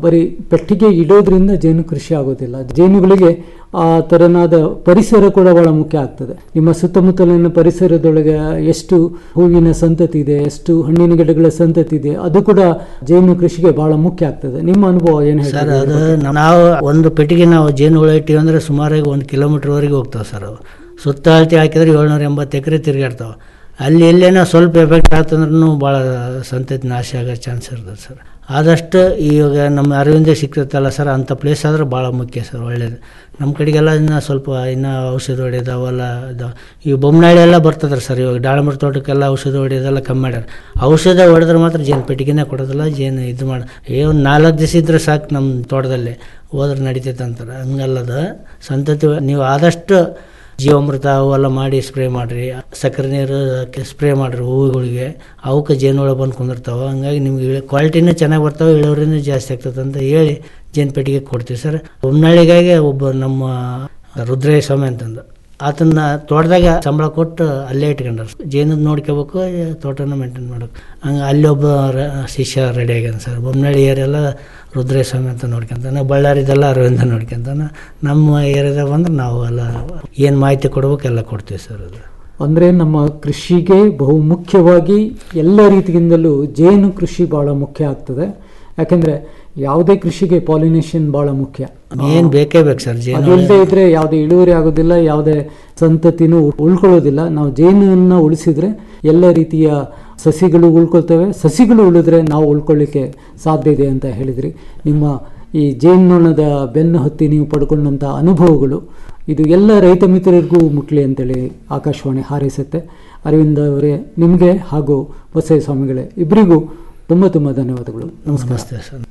ಬರೀ ಪೆಟ್ಟಿಗೆ ಇಡೋದ್ರಿಂದ ಜೇನು ಕೃಷಿ ಆಗೋದಿಲ್ಲ ಜೇನುಗಳಿಗೆ ಆ ತರನಾದ ಪರಿಸರ ಕೂಡ ಬಹಳ ಮುಖ್ಯ ಆಗ್ತದೆ ನಿಮ್ಮ ಸುತ್ತಮುತ್ತಲಿನ ಪರಿಸರದೊಳಗೆ ಎಷ್ಟು ಹೂವಿನ ಸಂತತಿ ಇದೆ ಎಷ್ಟು ಹಣ್ಣಿನ ಗಿಡಗಳ ಸಂತತಿ ಇದೆ ಅದು ಕೂಡ ಜೇನು ಕೃಷಿಗೆ ಬಹಳ ಮುಖ್ಯ ಆಗ್ತದೆ ನಿಮ್ಮ ಅನುಭವ ಏನು ಸರ್ ಹೇಳ್ತಾರೆ ಅದು ನಾವು ಒಂದು ಪೆಟ್ಟಿಗೆ ನಾವು ಜೇನು ಹುಳ ಇಟ್ಟಿವಿ ಅಂದರೆ ಸುಮಾರಾಗಿ ಒಂದು ಕಿಲೋಮೀಟ್ರ್ವರೆಗೆ ಹೋಗ್ತಾವೆ ಸರ್ ಅವು ಸುತ್ತ ಅಳತೆ ಹಾಕಿದ್ರೆ ಏಳ್ನೂರ ಎಂಬತ್ತು ಎಕರೆ ತಿರುಗಾಡ್ತಾವೆ ಅಲ್ಲಿ ಎಲ್ಲೇನೋ ಸ್ವಲ್ಪ ಎಫೆಕ್ಟ್ ಆತಂದ್ರೂ ಭಾಳ ಸಂತತಿ ನಾಶ ಆಗೋ ಚಾನ್ಸ್ ಇರ್ತದೆ ಸರ್ ಆದಷ್ಟು ಇವಾಗ ನಮ್ಮ ಅರವಿಂದ ಸಿಗ್ತೈತಲ್ಲ ಸರ್ ಅಂಥ ಪ್ಲೇಸ್ ಆದ್ರೆ ಭಾಳ ಮುಖ್ಯ ಸರ್ ಒಳ್ಳೇದು ನಮ್ಮ ಕಡೆಗೆಲ್ಲ ಇನ್ನು ಸ್ವಲ್ಪ ಇನ್ನೂ ಔಷಧ ಹೊಡೆಯೋದು ಅವೆಲ್ಲ ಇದು ಈ ಬೊಮ್ಮನಾಳಿ ಎಲ್ಲ ಬರ್ತದ್ರಿ ಸರ್ ಇವಾಗ ದಾಳಂಬರ ತೋಟಕ್ಕೆಲ್ಲ ಔಷಧ ಹೊಡೆಯೋದೆಲ್ಲ ಕಮ್ಮಿ ಮಾಡ್ಯಾರ ಔಷಧ ಹೊಡೆದ್ರೆ ಮಾತ್ರ ಜೇನು ಪೆಟ್ಟಿಗೆನೇ ಕೊಡೋದಿಲ್ಲ ಜೇನು ಇದು ಮಾಡಿ ಏ ಒಂದು ನಾಲ್ಕು ದಿವಸ ಇದ್ರೆ ಸಾಕು ನಮ್ಮ ತೋಟದಲ್ಲಿ ಹೋದ್ರೆ ನಡಿತೈತೆ ಅಂತಾರೆ ಹಂಗಲ್ಲದ ಸಂತತಿ ನೀವು ಆದಷ್ಟು ಜೀವಾಮೃತ ಅವೆಲ್ಲ ಮಾಡಿ ಸ್ಪ್ರೇ ಮಾಡಿರಿ ಸಕ್ಕರೆ ನೀರು ಸ್ಪ್ರೇ ಮಾಡಿರಿ ಹೂವುಗಳಿಗೆ ಅವಕ್ಕೆ ಜೇನುಹುಳ ಬಂದು ಕುಂದಿರ್ತಾವೆ ಹಂಗಾಗಿ ನಿಮ್ಗೆ ಕ್ವಾಲಿಟಿನೂ ಚೆನ್ನಾಗಿ ಬರ್ತಾವೆ ಇಳುವರಿನೂ ಜಾಸ್ತಿ ಆಗ್ತದೆ ಅಂತ ಹೇಳಿ ಜೇನು ಪೆಟ್ಟಿಗೆ ಕೊಡ್ತೀವಿ ಸರ್ ಬೊಮ್ಮನಳ್ಳಿಗಾಗಿ ಒಬ್ಬ ನಮ್ಮ ರುದ್ರಯ್ಯ ಸ್ವಾಮಿ ಅಂತಂದು ಆತನ ತೋಟದಾಗ ಸಂಬಳ ಕೊಟ್ಟು ಅಲ್ಲೇ ಇಟ್ಕೊಂಡ್ರ ಜೇನು ನೋಡ್ಕೋಬೇಕು ತೋಟನ ಮೇಂಟೈನ್ ಮಾಡ್ಬೇಕು ಹಂಗೆ ಅಲ್ಲಿ ಒಬ್ಬ ರ- ಶಿಷ್ಯ ರೆಡಿ ಆಗ್ಯಾನ ಸರ್ ಬೊಮ್ಮನಳ್ಳಿ ಏರಿಯೆಲ್ಲ ರುದ್ರಯ್ಯ ಸ್ವಾಮಿ ಅಂತ ನೋಡ್ಕೊಂತಾನೆ ಬಳ್ಳಾರಿದೆಲ್ಲ ಅರವಿಂದ ನೋಡ್ಕೊಂತಾನೆ ನಮ್ಮ ಏರಿಯಾದಾಗ ಬಂದ್ರೆ ನಾವು ಎಲ್ಲ ಏನು ಮಾಹಿತಿ ಕೊಡ್ಬೇಕು ಎಲ್ಲ ಕೊಡ್ತೀವಿ ಸರ್ ಅದು ಅಂದರೆ ನಮ್ಮ ಕೃಷಿಗೆ ಬಹು ಮುಖ್ಯವಾಗಿ ಎಲ್ಲ ರೀತಿಯಿಂದಲೂ ಜೇನು ಕೃಷಿ ಬಹಳ ಮುಖ್ಯ ಆಗ್ತದೆ ಯಾಕೆಂದ್ರೆ ಯಾವುದೇ ಕೃಷಿಗೆ ಪಾಲಿನೇಷನ್ ಬಹಳ ಮುಖ್ಯ ಮೇನ್ ಬೇಕೇ ಬೇಕು ಸರ್ ಜೇನು ಅದಿಲ್ಲದೆ ಇದ್ರೆ ಯಾವುದೇ ಇಳುವರಿ ಆಗೋದಿಲ್ಲ ಯಾವುದೇ ಸಂತತಿನೂ ಉಳ್ಕೊಳ್ಳೋದಿಲ್ಲ ನಾವು ಜೇನನ್ನ ಉಳಿಸಿದ್ರೆ ಎಲ್ಲ ರೀತಿಯ ಸಸಿಗಳು ಉಳ್ಕೊಳ್ತವೆ ಸಸಿಗಳು ಉಳಿದ್ರೆ ನಾವು ಉಳ್ಕೊಳ್ಳಿಕ್ಕೆ ಸಾಧ್ಯ ಇದೆ ಅಂತ ಹೇಳಿದ್ರಿ ನಿಮ್ಮ ಈ ಜೇನ್ನೊಣದ ಬೆನ್ನು ಹತ್ತಿ ನೀವು ಪಡ್ಕೊಂಡಂಥ ಅನುಭವಗಳು ಇದು ಎಲ್ಲ ರೈತ ಮಿತ್ರರಿಗೂ ಮುಟ್ಲಿ ಅಂತೇಳಿ ಆಕಾಶವಾಣಿ ಹಾರೈಸುತ್ತೆ ಅರವಿಂದ ಅವರೇ ನಿಮಗೆ ಹಾಗೂ ಬಸಯ್ಯ ಸ್ವಾಮಿಗಳೇ ಇಬ್ಬರಿಗೂ ತುಂಬ ತುಂಬ ಧನ್ಯವಾದಗಳು ನಮಸ್ಕಾರ ನಮಸ್ತೆ ಸರ್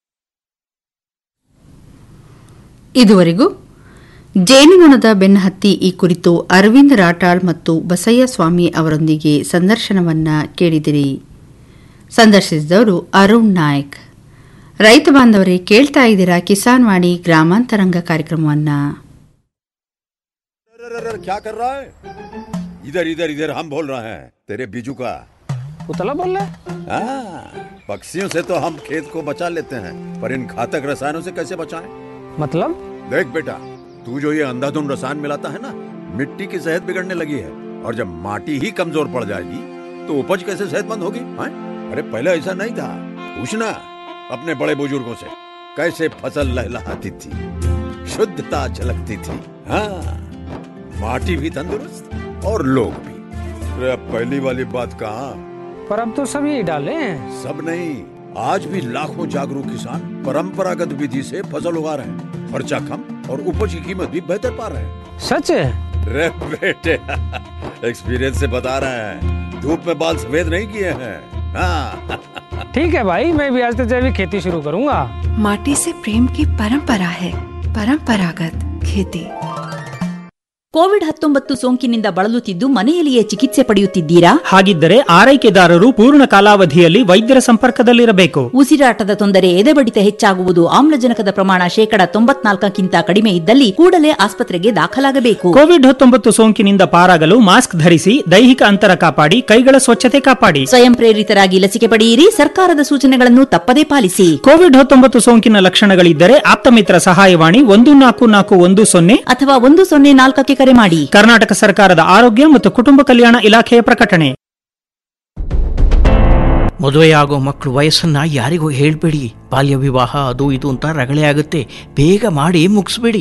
ಇದುವರೆಗೂ ಜೇನುನೊಣದ ಬೆನ್ನಹತ್ತಿ ಈ ಕುರಿತು ಅರವಿಂದ್ ರಾಟಾಳ್ ಮತ್ತು ಬಸಯ್ಯ ಸ್ವಾಮಿ ಅವರೊಂದಿಗೆ ಸಂದರ್ಶನವನ್ನ ಕೇಳಿದಿರಿ ಸಂದರ್ಶಿಸಿದವರು ಅರುಣ್ ನಾಯಕ್ ರೈತ ಬಾಂಧವರೇ ಕೇಳ್ತಾ ಇದ್ದೀರಾ ಕಿಸಾನ್ ವಾಣಿ ಗ್ರಾಮಾಂತರಂಗ ಕಾರ್ಯಕ್ರಮವನ್ನ क्या कर रहा है इधर इधर इधर हम बोल रहे हैं तेरे बीजू का उतला बोल रहा है हाँ, पक्षियों से तो हम खेत को बचा लेते हैं पर इन घातक रसायनों से कैसे बचाएं? मतलब देख बेटा तू जो ये अंधाधुंध रसायन मिलाता है ना मिट्टी की सेहत बिगड़ने लगी है और जब माटी ही कमजोर पड़ जाएगी तो उपज कैसे सेहतमंद होगी हाँ? अरे पहले ऐसा नहीं था पूछना अपने बड़े बुजुर्गों से कैसे फसल लहलहाती थी शुद्धता झलकती थी हाँ माटी भी तंदुरुस्त और लोग भी अरे अब पहली वाली बात कहाँ पर अब तो सब यही डाले हैं सब नहीं आज भी लाखों जागरूक किसान परंपरागत विधि से फसल उगा रहे हैं खर्चा कम और उपज की कीमत भी बेहतर पा रहे हैं सच है रे बेटे एक्सपीरियंस से बता रहे हैं धूप में बाल सफेद नहीं किए हैं हाँ ठीक है भाई मैं भी आज से जैविक खेती शुरू करूंगा माटी से प्रेम की परंपरा है परंपरागत खेती ಕೋವಿಡ್ ಹತ್ತೊಂಬತ್ತು ಸೋಂಕಿನಿಂದ ಬಳಲುತ್ತಿದ್ದು ಮನೆಯಲ್ಲಿಯೇ ಚಿಕಿತ್ಸೆ ಪಡೆಯುತ್ತಿದ್ದೀರಾ ಹಾಗಿದ್ದರೆ ಆರೈಕೆದಾರರು ಪೂರ್ಣ ಕಾಲಾವಧಿಯಲ್ಲಿ ವೈದ್ಯರ ಸಂಪರ್ಕದಲ್ಲಿರಬೇಕು ಉಸಿರಾಟದ ತೊಂದರೆ ಎದೆಬಡಿತ ಹೆಚ್ಚಾಗುವುದು ಆಮ್ಲಜನಕದ ಪ್ರಮಾಣ ಶೇಕಡ ತೊಂಬತ್ನಾಲ್ಕಕ್ಕಿಂತ ಕಡಿಮೆ ಇದ್ದಲ್ಲಿ ಕೂಡಲೇ ಆಸ್ಪತ್ರೆಗೆ ದಾಖಲಾಗಬೇಕು ಕೋವಿಡ್ ಹತ್ತೊಂಬತ್ತು ಸೋಂಕಿನಿಂದ ಪಾರಾಗಲು ಮಾಸ್ಕ್ ಧರಿಸಿ ದೈಹಿಕ ಅಂತರ ಕಾಪಾಡಿ ಕೈಗಳ ಸ್ವಚ್ಛತೆ ಕಾಪಾಡಿ ಸ್ವಯಂ ಪ್ರೇರಿತರಾಗಿ ಲಸಿಕೆ ಪಡೆಯಿರಿ ಸರ್ಕಾರದ ಸೂಚನೆಗಳನ್ನು ತಪ್ಪದೇ ಪಾಲಿಸಿ ಕೋವಿಡ್ ಹತ್ತೊಂಬತ್ತು ಸೋಂಕಿನ ಲಕ್ಷಣಗಳಿದ್ದರೆ ಆಪ್ತಮಿತ್ರ ಸಹಾಯವಾಣಿ ಒಂದು ನಾಲ್ಕು ನಾಲ್ಕು ಒಂದು ಸೊನ್ನೆ ಅಥವಾ ಒಂದು ಸೊನ್ನೆ ನಾಲ್ಕಕ್ಕೆ ಕರೆ ಮಾಡಿ ಕರ್ನಾಟಕ ಸರ್ಕಾರದ ಆರೋಗ್ಯ ಮತ್ತು ಕುಟುಂಬ ಕಲ್ಯಾಣ ಇಲಾಖೆಯ ಪ್ರಕಟಣೆ ಮದುವೆಯಾಗೋ ಮಕ್ಕಳು ವಯಸ್ಸನ್ನ ಯಾರಿಗೂ ಹೇಳ್ಬೇಡಿ ಬಾಲ್ಯ ವಿವಾಹ ಅದು ಇದು ಅಂತ ರಗಳೆ ಆಗುತ್ತೆ ಬೇಗ ಮಾಡಿ ಮುಗಿಸ್ಬೇಡಿ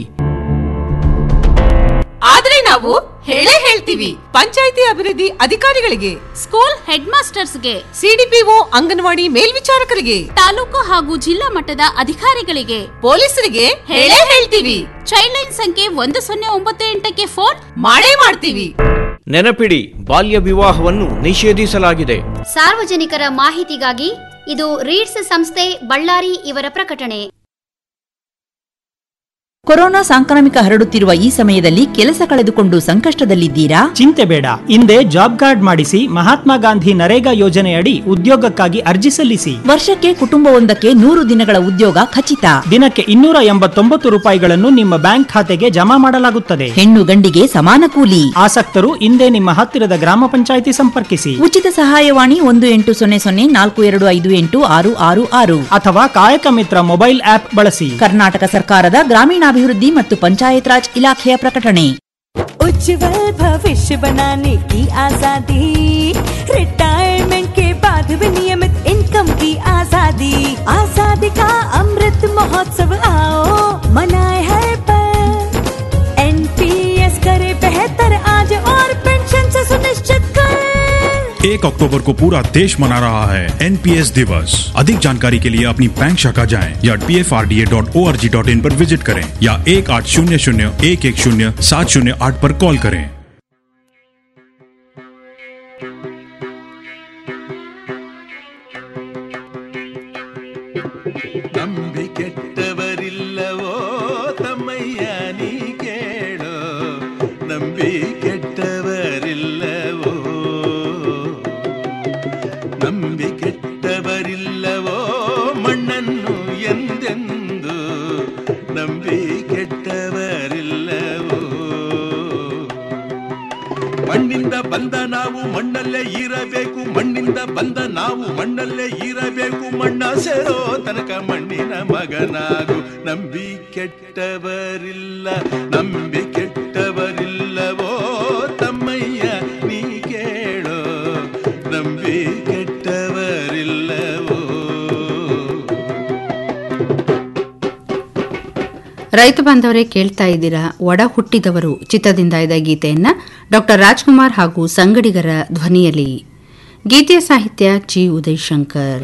ಆದ್ರೆ ನಾವು ಹೇಳೇ ಹೇಳ್ತೀವಿ ಪಂಚಾಯಿತಿ ಅಭಿವೃದ್ಧಿ ಅಧಿಕಾರಿಗಳಿಗೆ ಸ್ಕೂಲ್ ಹೆಡ್ ಮಾಸ್ಟರ್ಸ್ಗೆ ಸಿಡಿಪಿಒ ಅಂಗನವಾಡಿ ಮೇಲ್ವಿಚಾರಕರಿಗೆ ತಾಲೂಕು ಹಾಗೂ ಜಿಲ್ಲಾ ಮಟ್ಟದ ಅಧಿಕಾರಿಗಳಿಗೆ ಪೊಲೀಸರಿಗೆ ಹೇಳೇ ಹೇಳ್ತೀವಿ ಚೈಲ್ಡ್ ಲೈನ್ ಸಂಖ್ಯೆ ಒಂದು ಸೊನ್ನೆ ಒಂಬತ್ತು ಎಂಟಕ್ಕೆ ಫೋನ್ ಮಾಡೇ ಮಾಡ್ತೀವಿ ನೆನಪಿಡಿ ಬಾಲ್ಯ ವಿವಾಹವನ್ನು ನಿಷೇಧಿಸಲಾಗಿದೆ ಸಾರ್ವಜನಿಕರ ಮಾಹಿತಿಗಾಗಿ ಇದು ರೀಡ್ಸ್ ಸಂಸ್ಥೆ ಬಳ್ಳಾರಿ ಇವರ ಪ್ರಕಟಣೆ ಕೊರೋನಾ ಸಾಂಕ್ರಾಮಿಕ ಹರಡುತ್ತಿರುವ ಈ ಸಮಯದಲ್ಲಿ ಕೆಲಸ ಕಳೆದುಕೊಂಡು ಸಂಕಷ್ಟದಲ್ಲಿದ್ದೀರಾ ಚಿಂತೆ ಬೇಡ ಹಿಂದೆ ಜಾಬ್ ಕಾರ್ಡ್ ಮಾಡಿಸಿ ಮಹಾತ್ಮ ಗಾಂಧಿ ನರೇಗಾ ಯೋಜನೆಯಡಿ ಉದ್ಯೋಗಕ್ಕಾಗಿ ಅರ್ಜಿ ಸಲ್ಲಿಸಿ ವರ್ಷಕ್ಕೆ ಕುಟುಂಬವೊಂದಕ್ಕೆ ನೂರು ದಿನಗಳ ಉದ್ಯೋಗ ಖಚಿತ ದಿನಕ್ಕೆ ಇನ್ನೂರ ಎಂಬತ್ತೊಂಬತ್ತು ರೂಪಾಯಿಗಳನ್ನು ನಿಮ್ಮ ಬ್ಯಾಂಕ್ ಖಾತೆಗೆ ಜಮಾ ಮಾಡಲಾಗುತ್ತದೆ ಹೆಣ್ಣು ಗಂಡಿಗೆ ಸಮಾನ ಕೂಲಿ ಆಸಕ್ತರು ಹಿಂದೆ ನಿಮ್ಮ ಹತ್ತಿರದ ಗ್ರಾಮ ಪಂಚಾಯಿತಿ ಸಂಪರ್ಕಿಸಿ ಉಚಿತ ಸಹಾಯವಾಣಿ ಒಂದು ಎಂಟು ಸೊನ್ನೆ ಸೊನ್ನೆ ನಾಲ್ಕು ಎರಡು ಐದು ಎಂಟು ಆರು ಆರು ಆರು ಅಥವಾ ಕಾಯಕ ಮಿತ್ರ ಮೊಬೈಲ್ ಆಪ್ ಬಳಸಿ ಕರ್ನಾಟಕ ಸರ್ಕಾರದ ಗ್ರಾಮೀಣಾಭಿವೃದ್ಧಿ ಮತ್ತು ಪಂಚಾಯತ್ ರಾಜ್ ಇಲಾಖೆಯ ಪ್ರಕಟಣೆ उज्जवल भविष्य बनाने की आजादी रिटायरमेंट के बाद भी नियमित इनकम की आजादी आजादी का अमृत महोत्सव आओ मनाए हर पल एनपीएस करे बेहतर आज और पेंशन से सुनिश्चित कर एक अक्टूबर को पूरा देश मना रहा है एनपीएस दिवस अधिक जानकारी के लिए अपनी बैंक शाखा जाएं या P F R D A dot O R G dot in पर विजिट करें या एक आठ शून्य शून्य एक एक शून्य सात शून्य आठ पर कॉल करें ನಂಬಿ ಕೆಟ್ಟವರಿಲ್ಲವೋ ತಮ್ಮಯ್ಯ ನೀ ಕೇಳೋ ನಂಬಿ ಕೆಟ್ಟವರಿಲ್ಲವೋ ನಂಬಿ ಕೆಟ್ಟವರಿಲ್ಲವೋ ಮಣ್ಣನ್ನು ಎಂದೆಂದು ನಂಬಿ ಕೆಟ್ಟವರಿಲ್ಲವೋ ಮಣ್ಣಿಂದ ಬಂದ ನಾವು ಮಣ್ಣಲ್ಲೇ ಇರಬೇಕು ಮಣ್ಣಿಂದ ಬಂದ ನಾವು ಮಣ್ಣಲ್ಲೇ ಇರಬೇಕು ಮಣ್ಣ ಸೇರೋ ತನಕ ಮಣ್ಣಿನ ಮಗನಾಗು ನಂಬಿ ಕೆಟ್ಟವರಿಲ್ಲ ನಂಬಿ ಕೆಟ್ಟವರಿಲ್ಲವೋ ತಮ್ಮಯ್ಯ ನೀ ಕೇಳೋ ನಂಬಿ ಕೆಟ್ಟವರಿಲ್ಲವೋ ರೈತ ಬಾಂಧವರೇ ಕೇಳ್ತಾ ಇದ್ದೀರಾ ಒಡ ಹುಟ್ಟಿದವರು ಚಿತ್ರದಿಂದ ಇದ್ದ ಗೀತೆಯನ್ನ ಡಾಕ್ಟರ್ ರಾಜ್ಕುಮಾರ್ ಹಾಗೂ ಸಂಗಡಿಗರ ಧ್ವನಿಯಲ್ಲಿ ಗೀತೆಯ ಸಾಹಿತ್ಯ ಜಿ ಉದಯ್ ಶಂಕರ್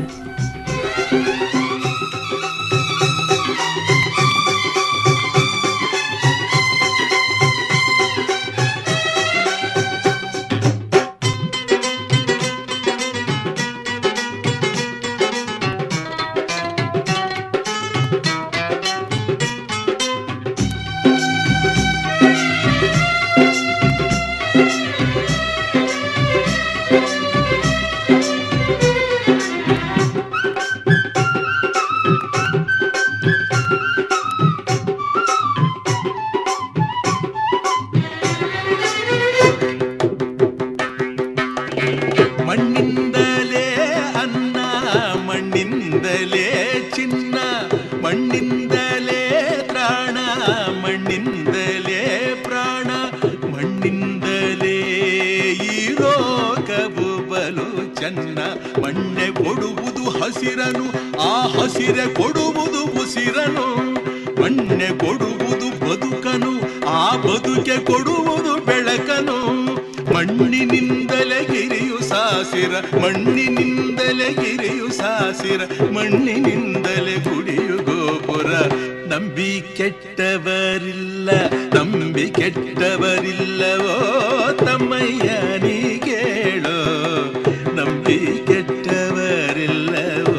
ಮಣ್ಣಿಂದಲೇ ಅನ್ನ ಮಣ್ಣಿಂದಲೇ ಚಿನ್ನ ಮಣ್ಣಿಂದಲೇ ತ್ರಾಣ ಮಣ್ಣಿಂದಲೇ ಪ್ರಾಣ ಮಣ್ಣಿಂದಲೇ ಈ ರೋಗವು ಬಲು ಚೆನ್ನ ಮಣ್ಣೆ ಕೊಡುವುದು ಹಸಿರನು ಆ ಹಸಿರೆ ಕೊಡುವುದು ಉಸಿರನು ಮಣ್ಣೆ ಕೊಡುವುದು ಬದುಕನು ಆ ಬದುಕೆ ಕೊಡುವುದು ಬೆಳಕನು ಮಣ್ಣಿನಿಂದಲೇ ಗಿರಿಯು ಸಾಸಿರ ಮಣ್ಣಿನಿಂದಲೇ ಗಿರಿಯು ಸಾಸಿರ ಮಣ್ಣಿನಿಂದಲೇ ಗುಡಿಯು ಗೋಪುರ ನಂಬಿ ಕೆಟ್ಟವರಿಲ್ಲ ನಂಬಿ ಕೆಟ್ಟವರಿಲ್ಲವೋ ತಮ್ಮಯ್ಯ ನೀ ಕೇಳೋ ನಂಬಿ ಕೆಟ್ಟವರಿಲ್ಲವೋ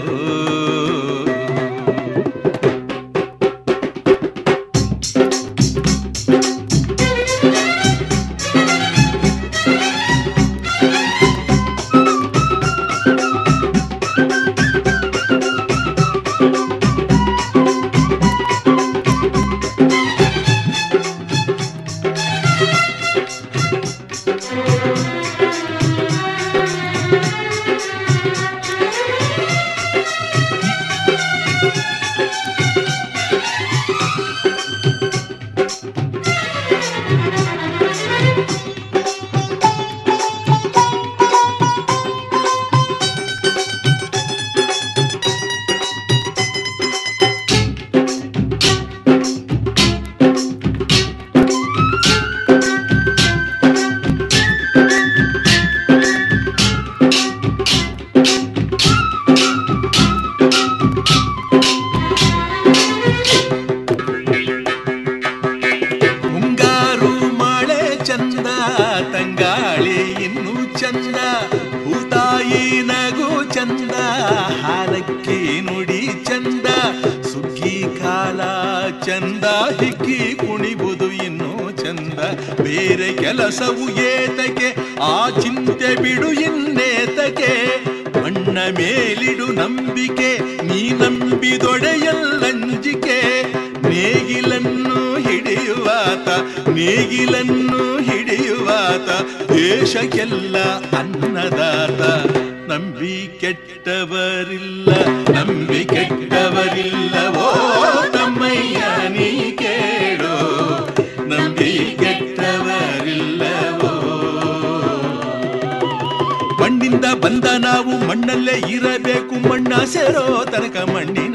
ಹಿಕ್ಕಿ ಕುಣಿಬುದು ಇನ್ನೂ ಚಂದ ಬೇರೆ ಕೆಲಸವು ಏತಕ್ಕೆ ಆ ಚಿಂತೆ ಬಿಡು ಇನ್ನೇತಕ್ಕೆ ಮಣ್ಣ ಮೇಲಿಡು ನಂಬಿಕೆ ನೀ ನಂಬಿದೊಡೆಯಲ್ಲಂಜಿಕೆ ನೇಗಿಲನ್ನು ಹಿಡಿಯುವಾತ ನೇಗಿಲನ್ನು ಹಿಡಿಯುವಾತ ದೇಶಕ್ಕೆಲ್ಲ ಅನ್ನದಾತ ನಂಬಿ ಕೆಟ್ಟವರಿಲ್ಲ ನಂಬಿ ಕೆಟ್ಟವರಿಲ್ಲವೋ ತಮ್ಮಯ್ಯ ನೀ ಕೇಳೋ ನಂಬಿ ಕೆಟ್ಟವರಿಲ್ಲವೋ ಮಣ್ಣಿಂದ ಬಂದ ನಾವು ಮಣ್ಣಲ್ಲೇ ಇರಬೇಕು ಮಣ್ಣ ಸೇರೋ ತನಕ ಮಣ್ಣಿನ